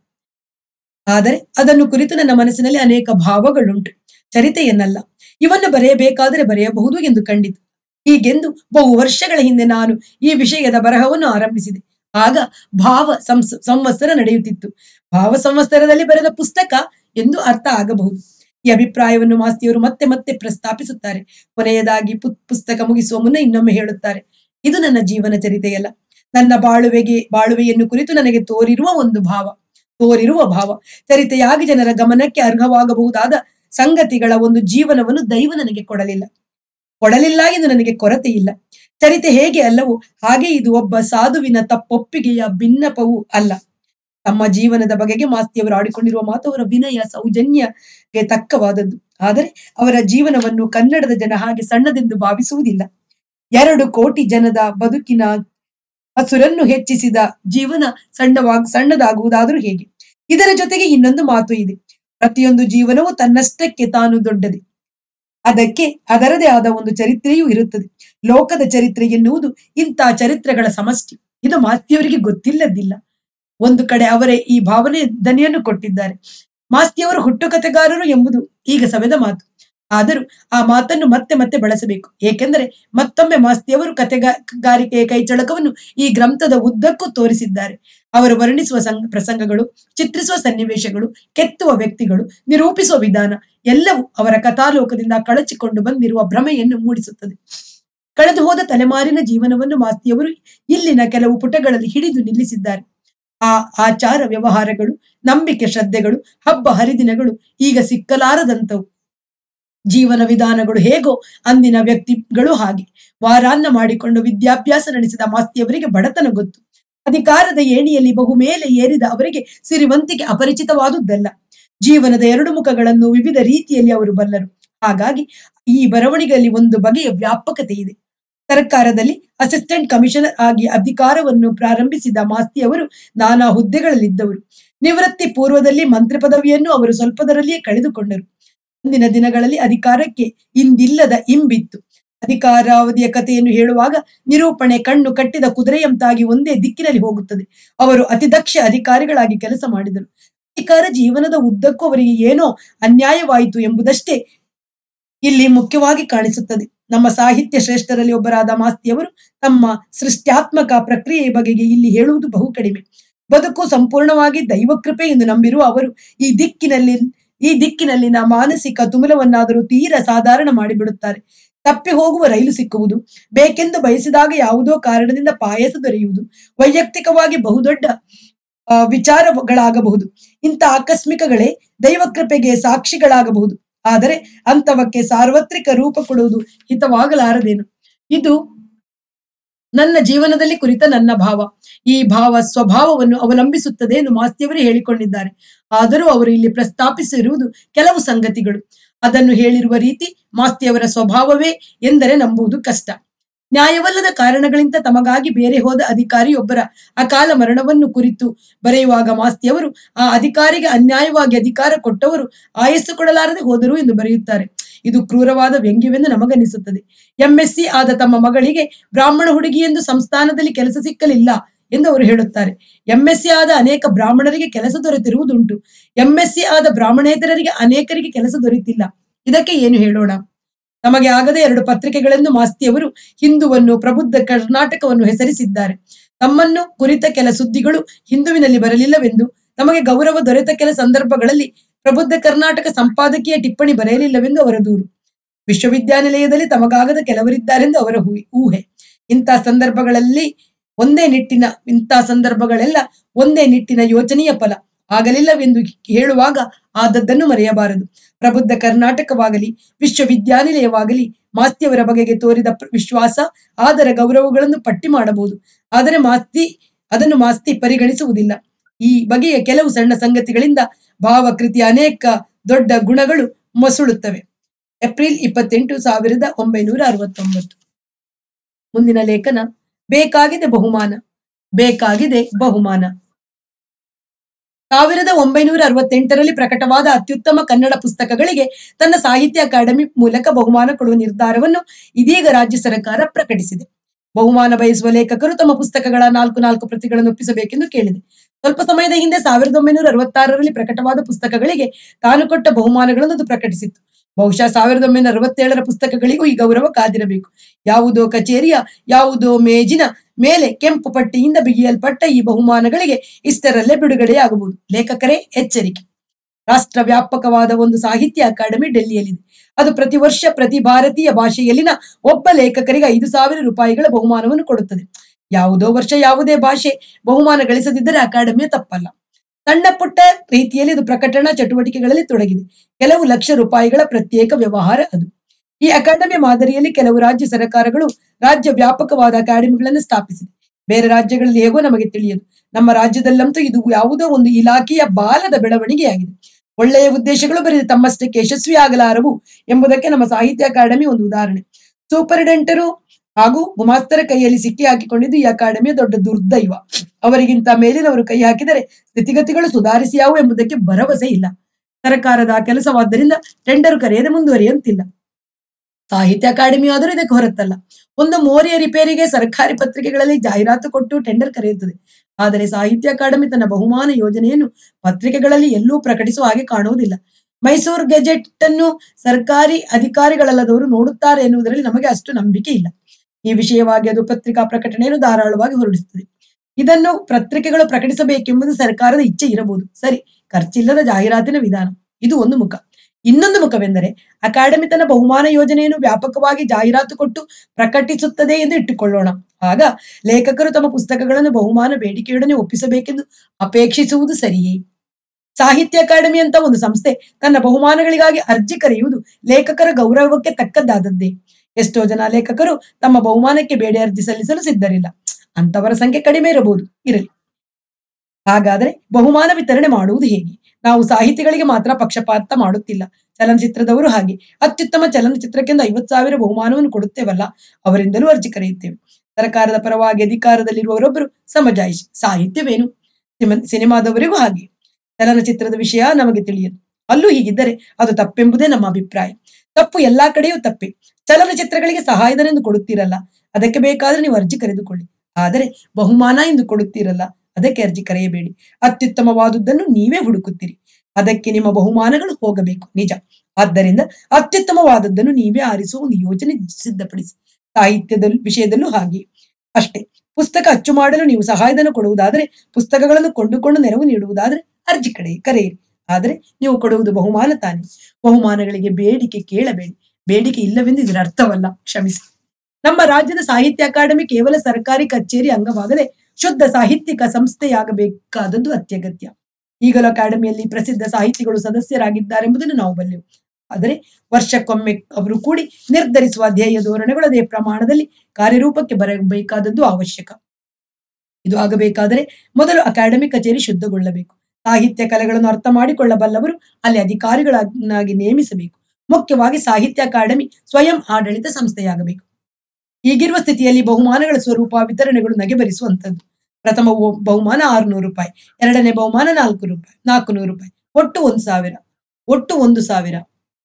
ಆದರೆ ಅದನ್ನು ಕುರಿತು ನನ್ನ ಮನಸ್ಸಿನಲ್ಲಿ ಅನೇಕ ಭಾವಗಳುಂಟು ಚರಿತೆಯನ್ನಲ್ಲ ಇವನ್ನು ಬರೆಯಬೇಕಾದರೆ ಬರೆಯಬಹುದು ಎಂದು ಕಂಡಿತು ಹೀಗೆಂದು ಬಹು ವರ್ಷಗಳ ಹಿಂದೆ ನಾನು ಈ ವಿಷಯದ ಬರಹವನ್ನು ಆರಂಭಿಸಿದೆ ಆಗ ಭಾವ ಸಂಸ್ ಸಂವತ್ಸರ ನಡೆಯುತ್ತಿತ್ತು ಭಾವ ಸಂವತ್ಸರದಲ್ಲಿ ಬರೆದ ಪುಸ್ತಕ ಎಂದು ಅರ್ಥ ಆಗಬಹುದು ಈ ಅಭಿಪ್ರಾಯವನ್ನು ಮಾಸ್ತಿಯವರು ಮತ್ತೆ ಮತ್ತೆ ಪ್ರಸ್ತಾಪಿಸುತ್ತಾರೆ ಕೊನೆಯದಾಗಿ ಪು- ಪುಸ್ತಕ ಮುಗಿಸುವ ಮುನ್ನ ಇನ್ನೊಮ್ಮೆ ಹೇಳುತ್ತಾರೆ ಇದು ನನ್ನ ಜೀವನ ಚರಿತೆಯಲ್ಲ ನನ್ನ ಬಾಳುವೆಗೆ ಬಾಳುವೆಯನ್ನು ಕುರಿತು ನನಗೆ ತೋರಿರುವ ಒಂದು ಭಾವ ತೋರಿರುವ ಭಾವ ಚರಿತೆಯಾಗಿ ಜನರ ಗಮನಕ್ಕೆ ಅರ್ಹವಾಗಬಹುದಾದ ಸಂಗತಿಗಳ ಒಂದು ಜೀವನವನ್ನು ದೈವ ನನಗೆ ಕೊಡಲಿಲ್ಲ ಕೊಡಲಿಲ್ಲ ಎಂದು ನನಗೆ ಕೊರತೆ ಇಲ್ಲ ಚರಿತೆ ಹೇಗೆ ಅಲ್ಲವೋ ಹಾಗೆ ಇದು ಒಬ್ಬ ಸಾಧುವಿನ ತಪ್ಪೊಪ್ಪಿಗೆಯ ಭಿನ್ನಪವೂ ಅಲ್ಲ ತಮ್ಮ ಜೀವನದ ಬಗೆಗೆ ಮಾಸ್ತಿಯವರು ಆಡಿಕೊಂಡಿರುವ ಮಾತು ಅವರ ವಿನಯ ಸೌಜನ್ಯಗೆ ತಕ್ಕವಾದದ್ದು ಆದರೆ ಅವರ ಜೀವನವನ್ನು ಕನ್ನಡದ ಜನ ಹಾಗೆ ಸಣ್ಣದೆಂದು ಭಾವಿಸುವುದಿಲ್ಲ ಎರಡು ಕೋಟಿ ಜನದ ಬದುಕಿನ ಹಸುರನ್ನು ಹೆಚ್ಚಿಸಿದ ಜೀವನ ಸಣ್ಣವಾಗ ಸಣ್ಣದಾಗುವುದಾದರೂ ಹೇಗೆ ಇದರ ಜೊತೆಗೆ ಇನ್ನೊಂದು ಮಾತು ಇದೆ ಪ್ರತಿಯೊಂದು ಜೀವನವು ತನ್ನಷ್ಟಕ್ಕೆ ತಾನು ದೊಡ್ಡದೆ ಅದಕ್ಕೆ ಅದರದೇ ಆದ ಒಂದು ಚರಿತ್ರೆಯೂ ಇರುತ್ತದೆ ಲೋಕದ ಚರಿತ್ರೆ ಎನ್ನುವುದು ಇಂತಹ ಚರಿತ್ರೆಗಳ ಸಮಷ್ಟಿ ಇದು ಮಾಸ್ತಿಯವರಿಗೆ ಗೊತ್ತಿಲ್ಲದಿಲ್ಲ ಒಂದು ಕಡೆ ಅವರೇ ಈ ಭಾವನೆ ದನಿಯನ್ನು ಕೊಟ್ಟಿದ್ದಾರೆ ಮಾಸ್ತಿಯವರು ಹುಟ್ಟುಕಥೆಗಾರರು ಎಂಬುದು ಈಗ ಸವೆದ ಮಾತು ಆದರೂ ಆ ಮಾತನ್ನು ಮತ್ತೆ ಮತ್ತೆ ಬಳಸಬೇಕು ಏಕೆಂದರೆ ಮತ್ತೊಮ್ಮೆ ಮಾಸ್ತಿಯವರು ಕಥೆಗಾರಿಕೆಯ ಕೈಚಳಕವನ್ನು ಈ ಗ್ರಂಥದ ಉದ್ದಕ್ಕೂ ತೋರಿಸಿದ್ದಾರೆ ಅವರು ವರ್ಣಿಸುವ ಸಂಗ ಪ್ರಸಂಗಗಳು ಚಿತ್ರಿಸುವ ಸನ್ನಿವೇಶಗಳು ಕೆತ್ತುವ ವ್ಯಕ್ತಿಗಳು ನಿರೂಪಿಸುವ ವಿಧಾನ ಎಲ್ಲವೂ ಅವರ ಕಥಾಲೋಕದಿಂದ ಕಳಚಿಕೊಂಡು ಬಂದಿರುವ ಭ್ರಮೆಯನ್ನು ಮೂಡಿಸುತ್ತದೆ ಕಳೆದು ಹೋದ ತಲೆಮಾರಿನ ಜೀವನವನ್ನು ಮಾಸ್ತಿಯವರು ಇಲ್ಲಿನ ಕೆಲವು ಪುಟಗಳಲ್ಲಿ ಹಿಡಿದು ನಿಲ್ಲಿಸಿದ್ದಾರೆ ಆ ಆಚಾರ ವ್ಯವಹಾರಗಳು ನಂಬಿಕೆ ಶ್ರದ್ಧೆಗಳು ಹಬ್ಬ ಹರಿದಿನಗಳು ಈಗ ಸಿಕ್ಕಲಾರದಂತವು ಜೀವನ ವಿಧಾನಗಳು ಹೇಗೋ ಅಂದಿನ ವ್ಯಕ್ತಿಗಳು ಹಾಗೆ ವಾರಾನ್ನ ಮಾಡಿಕೊಂಡು ವಿದ್ಯಾಭ್ಯಾಸ ನಡೆಸಿದ ಮಾಸ್ತಿಯವರಿಗೆ ಬಡತನ ಗೊತ್ತು ಅಧಿಕಾರದ ಏಣಿಯಲ್ಲಿ ಬಹು ಮೇಲೆ ಏರಿದ ಅವರಿಗೆ ಸಿರಿವಂತಿಕೆ ಅಪರಿಚಿತವಾದುದಲ್ಲ ಜೀವನದ ಎರಡು ಮುಖಗಳನ್ನು ವಿವಿಧ ರೀತಿಯಲ್ಲಿ ಅವರು ಬಲ್ಲರು ಹಾಗಾಗಿ ಈ ಬರವಣಿಗೆಯಲ್ಲಿ ಒಂದು ಬಗೆಯ ವ್ಯಾಪಕತೆ ಇದೆ ಸರ್ಕಾರದಲ್ಲಿ ಅಸಿಸ್ಟೆಂಟ್ ಕಮಿಷನರ್ ಆಗಿ ಅಧಿಕಾರವನ್ನು ಪ್ರಾರಂಭಿಸಿದ ಮಾಸ್ತಿಯವರು ನಾನಾ ಹುದ್ದೆಗಳಲ್ಲಿದ್ದವರು ನಿವೃತ್ತಿ ಪೂರ್ವದಲ್ಲಿ ಮಂತ್ರಿ ಪದವಿಯನ್ನು ಅವರು ಸ್ವಲ್ಪದರಲ್ಲಿಯೇ ಕಳೆದುಕೊಂಡರು ಮುಂದಿನ ದಿನಗಳಲ್ಲಿ ಅಧಿಕಾರಕ್ಕೆ ಇಂದಿಲ್ಲದ ಇಂಬಿತ್ತು ಅಧಿಕಾರಾವಧಿಯ ಕಥೆಯನ್ನು ಹೇಳುವಾಗ ನಿರೂಪಣೆ ಕಣ್ಣು ಕಟ್ಟಿದ ಕುದುರೆಯಂತಾಗಿ ಒಂದೇ ದಿಕ್ಕಿನಲ್ಲಿ ಹೋಗುತ್ತದೆ ಅವರು ಅತಿ ದಕ್ಷ ಅಧಿಕಾರಿಗಳಾಗಿ ಕೆಲಸ ಮಾಡಿದರು ಅಧಿಕಾರ ಜೀವನದ ಉದ್ದಕ್ಕೂ ಅವರಿಗೆ ಏನೋ ಅನ್ಯಾಯವಾಯಿತು ಎಂಬುದಷ್ಟೇ ಇಲ್ಲಿ ಮುಖ್ಯವಾಗಿ ಕಾಣಿಸುತ್ತದೆ ನಮ್ಮ ಸಾಹಿತ್ಯ ಶ್ರೇಷ್ಠರಲ್ಲಿ ಒಬ್ಬರಾದ ಮಾಸ್ತಿಯವರು ತಮ್ಮ ಸೃಷ್ಟ್ಯಾತ್ಮಕ ಪ್ರಕ್ರಿಯೆಯ ಬಗೆಗೆ ಇಲ್ಲಿ ಹೇಳುವುದು ಬಹು ಕಡಿಮೆ ಬದುಕು ಸಂಪೂರ್ಣವಾಗಿ ದೈವಕೃಪೆ ಎಂದು ನಂಬಿರುವ ಅವರು ಈ ದಿಕ್ಕಿನಲ್ಲಿ ಈ ದಿಕ್ಕಿನಲ್ಲಿನ ಮಾನಸಿಕ ತುಮುಲವನ್ನಾದರೂ ತೀರ ಸಾಧಾರಣ ಮಾಡಿಬಿಡುತ್ತಾರೆ ತಪ್ಪಿ ಹೋಗುವ ರೈಲು ಸಿಕ್ಕುವುದು ಬೇಕೆಂದು ಬಯಸಿದಾಗ ಯಾವುದೋ ಕಾರಣದಿಂದ ಪಾಯಸ ದೊರೆಯುವುದು ವೈಯಕ್ತಿಕವಾಗಿ ಬಹುದೊಡ್ಡ ಆ, ವಿಚಾರಗಳಾಗಬಹುದು ಇಂಥ ಆಕಸ್ಮಿಕಗಳೇ ದೈವಕೃಪೆಗೆ ಸಾಕ್ಷಿಗಳಾಗಬಹುದು ಆದರೆ ಅಂತವಕ್ಕೆ ಸಾರ್ವತ್ರಿಕ ರೂಪ ಕೊಡುವುದು ಹಿತವಾಗಲಾರದೇನು ಇದು ನನ್ನ ಜೀವನದಲ್ಲಿ ಕುರಿತ ನನ್ನ ಭಾವ ಈ ಭಾವ ಸ್ವಭಾವವನ್ನು ಅವಲಂಬಿಸುತ್ತದೆ ಎಂದು ಮಾಸ್ತಿಯವರೇ ಹೇಳಿಕೊಂಡಿದ್ದಾರೆ ಆದರೂ ಅವರು ಇಲ್ಲಿ ಪ್ರಸ್ತಾಪಿಸಿರುವುದು ಕೆಲವು ಸಂಗತಿಗಳು ಅದನ್ನು ಹೇಳಿರುವ ರೀತಿ ಮಾಸ್ತಿಯವರ ಸ್ವಭಾವವೇ ಎಂದರೆ ನಂಬುವುದು ಕಷ್ಟ ನ್ಯಾಯವಲ್ಲದ ಕಾರಣಗಳಿಂದ ತಮಗಾಗಿ ಬೇರೆ ಹೋದ ಅಧಿಕಾರಿಯೊಬ್ಬರ ಅಕಾಲ ಮರಣವನ್ನು ಕುರಿತು ಬರೆಯುವಾಗ ಮಾಸ್ತಿಯವರು ಆ ಅಧಿಕಾರಿಗೆ ಅನ್ಯಾಯವಾಗಿ ಅಧಿಕಾರ ಕೊಟ್ಟವರು ಆಯಸ್ಸು ಕೊಡಲಾರದೆ ಹೋದರು ಎಂದು ಬರೆಯುತ್ತಾರೆ ಇದು ಕ್ರೂರವಾದ ವ್ಯಂಗ್ಯವೆಂದು ನಮಗನಿಸುತ್ತದೆ ಎಂಎಸ್ಸಿ ಆದ ತಮ್ಮ ಮಗಳಿಗೆ ಬ್ರಾಹ್ಮಣ ಹುಡುಗಿ ಎಂದು ಸಂಸ್ಥಾನದಲ್ಲಿ ಕೆಲಸ ಸಿಕ್ಕಲಿಲ್ಲ ಎಂದು ಅವರು ಹೇಳುತ್ತಾರೆ ಎಂಎಸ್ಸಿ ಆದ ಅನೇಕ ಬ್ರಾಹ್ಮಣರಿಗೆ ಕೆಲಸ ದೊರೆತಿರುವುದುಂಟು ಎಂಎಸ್ಸಿ ಆದ ಬ್ರಾಹ್ಮಣೇತರರಿಗೆ ಅನೇಕರಿಗೆ ಕೆಲಸ ದೊರೆತಿಲ್ಲ ಇದಕ್ಕೆ ಏನು ಹೇಳೋಣ ನಮಗೆ ಆಗದ ಎರಡು ಪತ್ರಿಕೆಗಳೆಂದು ಮಾಸ್ತಿಯವರು ಹಿಂದುವನ್ನು ಪ್ರಬುದ್ಧ ಕರ್ನಾಟಕವನ್ನು ಹೆಸರಿಸಿದ್ದಾರೆ ತಮ್ಮನ್ನು ಕುರಿತ ಕೆಲ ಸುದ್ದಿಗಳು ಹಿಂದುವಿನಲ್ಲಿ ಬರಲಿಲ್ಲವೆಂದು ತಮಗೆ ಗೌರವ ದೊರೆತ ಕೆಲ ಸಂದರ್ಭಗಳಲ್ಲಿ ಪ್ರಬುದ್ಧ ಕರ್ನಾಟಕ ಸಂಪಾದಕೀಯ ಟಿಪ್ಪಣಿ ಬರೆಯಲಿಲ್ಲವೆಂದು ಅವರ ದೂರು ವಿಶ್ವವಿದ್ಯಾನಿಲಯದಲ್ಲಿ ತಮಗಾಗದ ಕೆಲವರಿದ್ದಾರೆಂದು ಅವರ ಹೂ- ಊಹೆ ಇಂಥ ಸಂದರ್ಭಗಳಲ್ಲಿ ಒಂದೇ ನಿಟ್ಟಿನ ಇಂಥ ಸಂದರ್ಭಗಳೆಲ್ಲ ಒಂದೇ ನಿಟ್ಟಿನ ಯೋಚನೆಯ ಫಲ ಆಗಲಿಲ್ಲವೆಂದು ಹೇಳುವಾಗ ಆದದ್ದನ್ನು ಮರೆಯಬಾರದು ಪ್ರಬುದ್ಧ ಕರ್ನಾಟಕವಾಗಲಿ ವಿಶ್ವವಿದ್ಯಾನಿಲಯವಾಗಲಿ ಮಾಸ್ತಿಯವರ ಬಗೆಗೆ ತೋರಿದ ಪ್ರ- ವಿಶ್ವಾಸ ಆದರ ಗೌರವಗಳನ್ನು ಪಟ್ಟಿ ಮಾಡಬಹುದು ಆದರೆ ಮಾಸ್ತಿ ಅದನ್ನು ಮಾಸ್ತಿ ಪರಿಗಣಿಸುವುದಿಲ್ಲ ಈ ಬಗೆಯ ಕೆಲವು ಸಣ್ಣ ಸಂಗತಿಗಳಿಂದ ಭಾವಕೃತಿಯ ಅನೇಕ ದೊಡ್ಡ ಗುಣಗಳು ಮಸುಳುತ್ತವೆ ಏಪ್ರಿಲ್ ಇಪ್ಪತ್ತೆಂಟು ಸಾವಿರದ ಒಂಬೈನೂರ ಅರವತ್ತೊಂಬತ್ತು ಮುಂದಿನ ಲೇಖನ ಬೇಕಾಗಿದೆ ಬಹುಮಾನ ಬೇಕಾಗಿದೆ ಬಹುಮಾನ ಸಾವಿರದ ಒಂಬೈನೂರ ಅರವತ್ತೆಂಟರಲ್ಲಿ ಪ್ರಕಟವಾದ ಅತ್ಯುತ್ತಮ ಕನ್ನಡ ಪುಸ್ತಕಗಳಿಗೆ ತನ್ನ ಸಾಹಿತ್ಯ ಅಕಾಡೆಮಿ ಮೂಲಕ ಬಹುಮಾನ ಕೊಡುವ ನಿರ್ಧಾರವನ್ನು ಇದೀಗ ರಾಜ್ಯ ಸರ್ಕಾರ ಪ್ರಕಟಿಸಿದೆ ಬಹುಮಾನ ಬಯಸುವ ಲೇಖಕರು ತಮ್ಮ ಪುಸ್ತಕಗಳ ನಾಲ್ಕು ನಾಲ್ಕು ಪ್ರತಿಗಳನ್ನು ಒಪ್ಪಿಸಬೇಕೆಂದು ಕೇಳಿದೆ ಸ್ವಲ್ಪ ಸಮಯದ ಹಿಂದೆ ಸಾವಿರದ ಒಂಬೈನೂರ ಅರವತ್ತಾರರಲ್ಲಿ ಪ್ರಕಟವಾದ ಪುಸ್ತಕಗಳಿಗೆ ತಾನು ಕೊಟ್ಟ ಬಹುಮಾನಗಳನ್ನು ಅದು ಪ್ರಕಟಿಸಿತ್ತು ಬಹುಶಃ ಸಾವಿರದ ಒಂಬೈನೂರ ಅರವತ್ತೇಳರ ಪುಸ್ತಕಗಳಿಗೂ ಈ ಗೌರವ ಕಾದಿರಬೇಕು ಯಾವುದೋ ಕಚೇರಿಯ ಯಾವುದೋ ಮೇಜಿನ ಮೇಲೆ ಕೆಂಪು ಪಟ್ಟಿಯಿಂದ ಬಿಗಿಯಲ್ಪಟ್ಟ ಈ ಬಹುಮಾನಗಳಿಗೆ ಇಷ್ಟರಲ್ಲೇ ಬಿಡುಗಡೆಯಾಗಬಹುದು ಲೇಖಕರೇ ಎಚ್ಚರಿಕೆ ರಾಷ್ಟ್ರ ವ್ಯಾಪಕವಾದ ಒಂದು ಸಾಹಿತ್ಯ ಅಕಾಡೆಮಿ ಡೆಲ್ಲಿಯಲ್ಲಿದೆ ಅದು ಪ್ರತಿ ವರ್ಷ ಪ್ರತಿ ಭಾರತೀಯ ಭಾಷೆಯಲ್ಲಿನ ಒಬ್ಬ ಲೇಖಕರಿಗೆ ಐದು ಸಾವಿರ ರೂಪಾಯಿಗಳ ಬಹುಮಾನವನ್ನು ಕೊಡುತ್ತದೆ ಯಾವುದೋ ವರ್ಷ ಯಾವುದೇ ಭಾಷೆ ಬಹುಮಾನ ಗಳಿಸದಿದ್ದರೆ ಅಕಾಡೆಮಿಯ ತಪ್ಪಲ್ಲ ಸಣ್ಣ ಪುಟ್ಟ ರೀತಿಯಲ್ಲಿ ಇದು ಪ್ರಕಟಣಾ ಚಟುವಟಿಕೆಗಳಲ್ಲಿ ತೊಡಗಿದೆ ಕೆಲವು ಲಕ್ಷ ರೂಪಾಯಿಗಳ ಪ್ರತ್ಯೇಕ ವ್ಯವಹಾರ ಅದು ಈ ಅಕಾಡೆಮಿ ಮಾದರಿಯಲ್ಲಿ ಕೆಲವು ರಾಜ್ಯ ಸರ್ಕಾರಗಳು ರಾಜ್ಯ ವ್ಯಾಪಕವಾದ ಅಕಾಡೆಮಿಗಳನ್ನು ಸ್ಥಾಪಿಸಿದೆ ಬೇರೆ ರಾಜ್ಯಗಳಲ್ಲಿ ಹೇಗೋ ನಮಗೆ ತಿಳಿಯದು ನಮ್ಮ ರಾಜ್ಯದಲ್ಲಂತೂ ಇದು ಯಾವುದೋ ಒಂದು ಇಲಾಖೆಯ ಬಾಲದ ಬೆಳವಣಿಗೆಯಾಗಿದೆ ಒಳ್ಳೆಯ ಉದ್ದೇಶಗಳು ಬರೀ ತಮ್ಮಷ್ಟಕ್ಕೆ ಯಶಸ್ವಿ ಆಗಲಾರವು ಎಂಬುದಕ್ಕೆ ನಮ್ಮ ಸಾಹಿತ್ಯ ಅಕಾಡೆಮಿ ಒಂದು ಉದಾಹರಣೆ ಸೂಪರಿಡೆಂಟರು ಹಾಗೂ ಗುಮಾಸ್ತರ ಕೈಯಲ್ಲಿ ಸಿಕ್ಕಿ ಹಾಕಿಕೊಂಡಿದ್ದು ಈ ಅಕಾಡೆಮಿಯ ದೊಡ್ಡ ದುರ್ದೈವ ಅವರಿಗಿಂತ ಮೇಲಿನವರು ಕೈ ಹಾಕಿದರೆ ಸ್ಥಿತಿಗತಿಗಳು ಸುಧಾರಿಸಿಯಾವು ಎಂಬುದಕ್ಕೆ ಭರವಸೆ ಇಲ್ಲ ಸರ್ಕಾರದ ಕೆಲಸವಾದ್ದರಿಂದ ಟೆಂಡರ್ ಕರೆಯದೆ ಮುಂದುವರಿಯುವಂತಿಲ್ಲ ಸಾಹಿತ್ಯ ಅಕಾಡೆಮಿ ಆದರೂ ಇದಕ್ಕೆ ಹೊರತಲ್ಲ ಒಂದು ಮೋರಿಯ ರಿಪೇರಿಗೆ ಸರ್ಕಾರಿ ಪತ್ರಿಕೆಗಳಲ್ಲಿ ಜಾಹೀರಾತು ಕೊಟ್ಟು ಟೆಂಡರ್ ಕರೆಯುತ್ತದೆ ಆದರೆ ಸಾಹಿತ್ಯ ಅಕಾಡೆಮಿ ತನ್ನ ಬಹುಮಾನ ಯೋಜನೆಯನ್ನು ಪತ್ರಿಕೆಗಳಲ್ಲಿ ಎಲ್ಲೂ ಪ್ರಕಟಿಸುವ ಹಾಗೆ ಕಾಣುವುದಿಲ್ಲ ಮೈಸೂರು ಗೆಜೆಟ್ ಅನ್ನು ಸರ್ಕಾರಿ ಅಧಿಕಾರಿಗಳಲ್ಲದವರು ನೋಡುತ್ತಾರೆ ಎನ್ನುವುದರಲ್ಲಿ ನಮಗೆ ಅಷ್ಟು ನಂಬಿಕೆ ಇಲ್ಲ ಈ ವಿಷಯವಾಗಿ ಅದು ಪತ್ರಿಕಾ ಪ್ರಕಟಣೆಯನ್ನು ಧಾರಾಳವಾಗಿ ಹೊರಡಿಸುತ್ತದೆ ಇದನ್ನು ಪತ್ರಿಕೆಗಳು ಪ್ರಕಟಿಸಬೇಕೆಂಬುದು ಸರ್ಕಾರದ ಇಚ್ಛೆ ಇರಬಹುದು ಸರಿ ಖರ್ಚಿಲ್ಲದ ಜಾಹೀರಾತಿನ ವಿಧಾನ ಇದು ಒಂದು ಮುಖ ಇನ್ನೊಂದು ಮುಖವೆಂದರೆ ಅಕಾಡೆಮಿ ತನ್ನ ಬಹುಮಾನ ಯೋಜನೆಯನ್ನು ವ್ಯಾಪಕವಾಗಿ ಜಾಹೀರಾತು ಕೊಟ್ಟು ಪ್ರಕಟಿಸುತ್ತದೆ ಎಂದು ಇಟ್ಟುಕೊಳ್ಳೋಣ ಆಗ ಲೇಖಕರು ತಮ್ಮ ಪುಸ್ತಕಗಳನ್ನು ಬಹುಮಾನ ಬೇಡಿಕೆಯೊಡನೆ ಒಪ್ಪಿಸಬೇಕೆಂದು ಅಪೇಕ್ಷಿಸುವುದು ಸರಿಯೇ ಸಾಹಿತ್ಯ ಅಕಾಡೆಮಿ ಅಂತ ಒಂದು ಸಂಸ್ಥೆ ತನ್ನ ಬಹುಮಾನಗಳಿಗಾಗಿ ಅರ್ಜಿ ಕರೆಯುವುದು ಲೇಖಕರ ಗೌರವಕ್ಕೆ ತಕ್ಕದ್ದಾದದ್ದೇ ಎಷ್ಟೋ ಜನ ಲೇಖಕರು ತಮ್ಮ ಬಹುಮಾನಕ್ಕೆ ಬೇಡಿ ಅರ್ಜಿ ಸಲ್ಲಿಸಲು ಸಿದ್ಧರಿಲ್ಲ ಅಂತವರ ಸಂಖ್ಯೆ ಕಡಿಮೆ ಇರಬಹುದು ಇರಲಿ ಹಾಗಾದರೆ ಬಹುಮಾನ ವಿತರಣೆ ಮಾಡುವುದು ಹೇಗೆ ನಾವು ಸಾಹಿತಿಗಳಿಗೆ ಮಾತ್ರ ಪಕ್ಷಪಾತ ಮಾಡುತ್ತಿಲ್ಲ ಚಲನಚಿತ್ರದವರು ಹಾಗೆ ಅತ್ಯುತ್ತಮ ಚಲನಚಿತ್ರಕ್ಕೆಂದು ಐವತ್ ಸಾವಿರ ಬಹುಮಾನವನ್ನು ಕೊಡುತ್ತೇವಲ್ಲ ಅವರಿಂದಲೂ ಅರ್ಜಿ ಕರೆಯುತ್ತೇವೆ ಸರ್ಕಾರದ ಪರವಾಗಿ ಅಧಿಕಾರದಲ್ಲಿರುವವರೊಬ್ಬರು ಸಮಜಾಯಿಷಿ ಸಾಹಿತ್ಯವೇನು ಸಿಮ- ಸಿನಿಮಾದವರಿಗೂ ಹಾಗೆ ಚಲನಚಿತ್ರದ ವಿಷಯ ನಮಗೆ ತಿಳಿಯದು ಅಲ್ಲೂ ಹೀಗಿದ್ದರೆ ಅದು ತಪ್ಪೆಂಬುದೇ ನಮ್ಮ ಅಭಿಪ್ರಾಯ ತಪ್ಪು ಎಲ್ಲಾ ಕಡೆಯೂ ತಪ್ಪೆ ಚಲನಚಿತ್ರಗಳಿಗೆ ಸಹಾಯಧನ ಎಂದು ಕೊಡುತ್ತೀರಲ್ಲ ಅದಕ್ಕೆ ಬೇಕಾದ್ರೆ ನೀವು ಅರ್ಜಿ ಕರೆದುಕೊಳ್ಳಿ ಆದರೆ ಬಹುಮಾನ ಎಂದು ಕೊಡುತ್ತೀರಲ್ಲ ಅದಕ್ಕೆ ಅರ್ಜಿ ಕರೆಯಬೇಡಿ ಅತ್ಯುತ್ತಮವಾದುದನ್ನು ನೀವೇ ಹುಡುಕುತ್ತೀರಿ ಅದಕ್ಕೆ ನಿಮ್ಮ ಬಹುಮಾನಗಳು ಹೋಗಬೇಕು ನಿಜ ಆದ್ದರಿಂದ ಅತ್ಯುತ್ತಮವಾದದ್ದನ್ನು ನೀವೇ ಆರಿಸುವ ಒಂದು ಯೋಜನೆ ಸಿದ್ಧಪಡಿಸಿ ಸಾಹಿತ್ಯದ ವಿಷಯದಲ್ಲೂ ಹಾಗೆ ಅಷ್ಟೇ ಪುಸ್ತಕ ಅಚ್ಚು ಮಾಡಲು ನೀವು ಸಹಾಯಧನ ಕೊಡುವುದಾದರೆ ಪುಸ್ತಕಗಳನ್ನು ಕೊಂಡುಕೊಂಡು ನೆರವು ನೀಡುವುದಾದರೆ ಅರ್ಜಿ ಕಡೆ ಕರೆಯಿರಿ ಆದರೆ ನೀವು ಕೊಡುವುದು ಬಹುಮಾನ ತಾನೆ ಬಹುಮಾನಗಳಿಗೆ ಬೇಡಿಕೆ ಕೇಳಬೇಡಿ ಬೇಡಿಕೆ ಇಲ್ಲವೆಂದು ಇದರ ಅರ್ಥವಲ್ಲ ಕ್ಷಮಿಸಿ ನಮ್ಮ ರಾಜ್ಯದ ಸಾಹಿತ್ಯ ಅಕಾಡೆಮಿ ಕೇವಲ ಸರ್ಕಾರಿ ಕಚೇರಿ ಅಂಗವಾಗದೆ ಶುದ್ಧ ಸಾಹಿತ್ಯಿಕ ಸಂಸ್ಥೆಯಾಗಬೇಕಾದದ್ದು ಅತ್ಯಗತ್ಯ ಈಗಲೂ ಅಕಾಡೆಮಿಯಲ್ಲಿ ಪ್ರಸಿದ್ಧ ಸಾಹಿತಿಗಳು ಸದಸ್ಯರಾಗಿದ್ದಾರೆಂಬುದನ್ನು ನಾವು ಬಲ್ಲೆವು ಆದರೆ ವರ್ಷಕ್ಕೊಮ್ಮೆ ಅವರು ಕೂಡಿ ನಿರ್ಧರಿಸುವ ಧ್ಯೇಯ ಧೋರಣೆಗಳು ಅದೇ ಪ್ರಮಾಣದಲ್ಲಿ ಕಾರ್ಯರೂಪಕ್ಕೆ ಬರಬೇಕಾದದ್ದು ಅವಶ್ಯಕ ಇದು ಆಗಬೇಕಾದರೆ ಮೊದಲು ಅಕಾಡೆಮಿ ಕಚೇರಿ ಶುದ್ಧಗೊಳ್ಳಬೇಕು ಸಾಹಿತ್ಯ ಕಲೆಗಳನ್ನು ಅರ್ಥ ಮಾಡಿಕೊಳ್ಳಬಲ್ಲವರು ಅಲ್ಲಿ ಅಧಿಕಾರಿಗಳನ್ನಾಗಿ ನೇಮಿಸಬೇಕು ಮುಖ್ಯವಾಗಿ ಸಾಹಿತ್ಯ ಅಕಾಡೆಮಿ ಸ್ವಯಂ ಆಡಳಿತ ಸಂಸ್ಥೆಯಾಗಬೇಕು ಈಗಿರುವ ಸ್ಥಿತಿಯಲ್ಲಿ ಬಹುಮಾನಗಳ ಸ್ವರೂಪ ವಿತರಣೆಗಳು ನಗೆಬರಿಸುವಂತದ್ದು ಪ್ರಥಮ ಒ- ಬಹುಮಾನ ಆರುನೂರು ರೂಪಾಯಿ ಎರಡನೇ ಬಹುಮಾನ ನಾಲ್ಕು ರೂಪಾಯಿ ನಾಲ್ಕು ನೂರು ರೂಪಾಯಿ ಒಟ್ಟು ಒಂದು ಸಾವಿರ ಒಟ್ಟು ಒಂದು ಸಾವಿರ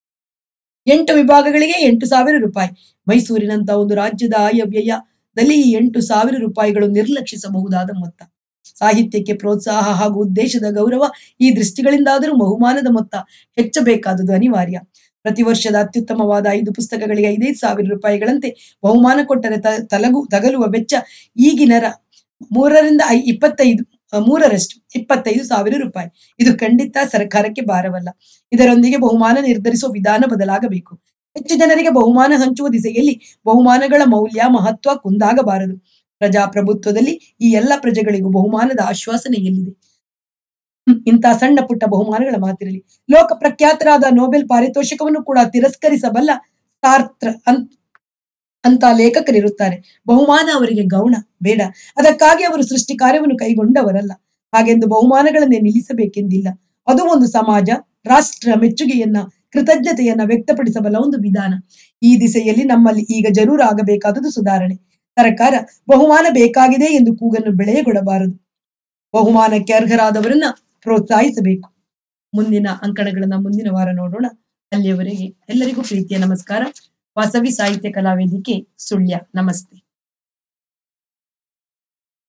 ಎಂಟು ವಿಭಾಗಗಳಿಗೆ ಎಂಟು ಸಾವಿರ ರೂಪಾಯಿ ಮೈಸೂರಿನಂತ ಒಂದು ರಾಜ್ಯದ ಆಯವ್ಯಯದಲ್ಲಿ ಈ ಎಂಟು ಸಾವಿರ ರೂಪಾಯಿಗಳು ನಿರ್ಲಕ್ಷಿಸಬಹುದಾದ ಮೊತ್ತ ಸಾಹಿತ್ಯಕ್ಕೆ ಪ್ರೋತ್ಸಾಹ ಹಾಗೂ ಉದ್ದೇಶದ ಗೌರವ ಈ ದೃಷ್ಟಿಗಳಿಂದಾದರೂ ಬಹುಮಾನದ ಮೊತ್ತ ಹೆಚ್ಚಬೇಕಾದುದು ಅನಿವಾರ್ಯ ಪ್ರತಿ ವರ್ಷದ ಅತ್ಯುತ್ತಮವಾದ ಐದು ಪುಸ್ತಕಗಳಿಗೆ ಐದೈದು ಸಾವಿರ ರೂಪಾಯಿಗಳಂತೆ ಬಹುಮಾನ ಕೊಟ್ಟರೆ ತ- ತಲಗು ತಗಲುವ ವೆಚ್ಚ ಈಗಿನರ ಮೂರರಿಂದ ಐ ಇಪ್ಪತ್ತೈದು ಅ, ಮೂರರಷ್ಟು ಇಪ್ಪತ್ತೈದು ಸಾವಿರ ರೂಪಾಯಿ ಇದು ಖಂಡಿತ ಸರ್ಕಾರಕ್ಕೆ ಭಾರವಲ್ಲ ಇದರೊಂದಿಗೆ ಬಹುಮಾನ ನಿರ್ಧರಿಸುವ ವಿಧಾನ ಬದಲಾಗಬೇಕು ಹೆಚ್ಚು ಜನರಿಗೆ ಬಹುಮಾನ ಹಂಚುವ ದಿಸೆಯಲ್ಲಿ ಬಹುಮಾನಗಳ ಮೌಲ್ಯ ಮಹತ್ವ ಕುಂದಾಗಬಾರದು ಪ್ರಜಾಪ್ರಭುತ್ವದಲ್ಲಿ ಈ ಎಲ್ಲ ಪ್ರಜೆಗಳಿಗೂ ಬಹುಮಾನದ ಆಶ್ವಾಸನೆ ಎಲ್ಲಿದೆ ಹ್ಮ್, ಇಂಥ ಸಣ್ಣ ಪುಟ್ಟ ಬಹುಮಾನಗಳ ಮಾತಿರಲಿ ಲೋಕ ಪ್ರಖ್ಯಾತರಾದ ನೊಬೆಲ್ ಪಾರಿತೋಷಕವನ್ನು ಕೂಡ ತಿರಸ್ಕರಿಸಬಲ್ಲ ಸಾರ್ತ್ರ ಅಂತ ಅಂತ ಲೇಖಕರಿರುತ್ತಾರೆ ಬಹುಮಾನ ಅವರಿಗೆ ಗೌಣ ಬೇಡ ಅದಕ್ಕಾಗಿ ಅವರು ಸೃಷ್ಟಿ ಕಾರ್ಯವನ್ನು ಕೈಗೊಂಡವರಲ್ಲ ಹಾಗೆಂದು ಬಹುಮಾನಗಳನ್ನೇ ನಿಲ್ಲಿಸಬೇಕೆಂದಿಲ್ಲ ಅದು ಒಂದು ಸಮಾಜ ರಾಷ್ಟ್ರ ಮೆಚ್ಚುಗೆಯನ್ನ ಕೃತಜ್ಞತೆಯನ್ನ ವ್ಯಕ್ತಪಡಿಸಬಲ್ಲ ಒಂದು ವಿಧಾನ ಈ ದಿಸೆಯಲ್ಲಿ ನಮ್ಮಲ್ಲಿ ಈಗ ಜರೂರು ಆಗಬೇಕಾದುದು ಸುಧಾರಣೆ ಸರ್ಕಾರ ಬಹುಮಾನ ಬೇಕಾಗಿದೆ ಎಂದು ಕೂಗನ್ನು ಬೆಳೆಯಗೊಡಬಾರದು ಬಹುಮಾನಕ್ಕೆ ಅರ್ಹರಾದವರನ್ನ ಪ್ರೋತ್ಸಾಹಿಸಬೇಕು ಮುಂದಿನ ಅಂಕಣಗಳನ್ನ ಮುಂದಿನ ವಾರ ನೋಡೋಣ ಅಲ್ಲಿಯವರೆಗೆ ಎಲ್ಲರಿಗೂ ಪ್ರೀತಿಯ ನಮಸ್ಕಾರ ವಾಸವಿ ಸಾಹಿತ್ಯ ಕಲಾವೇದಿಕೆ ಸುಳ್ಯ ನಮಸ್ತೆ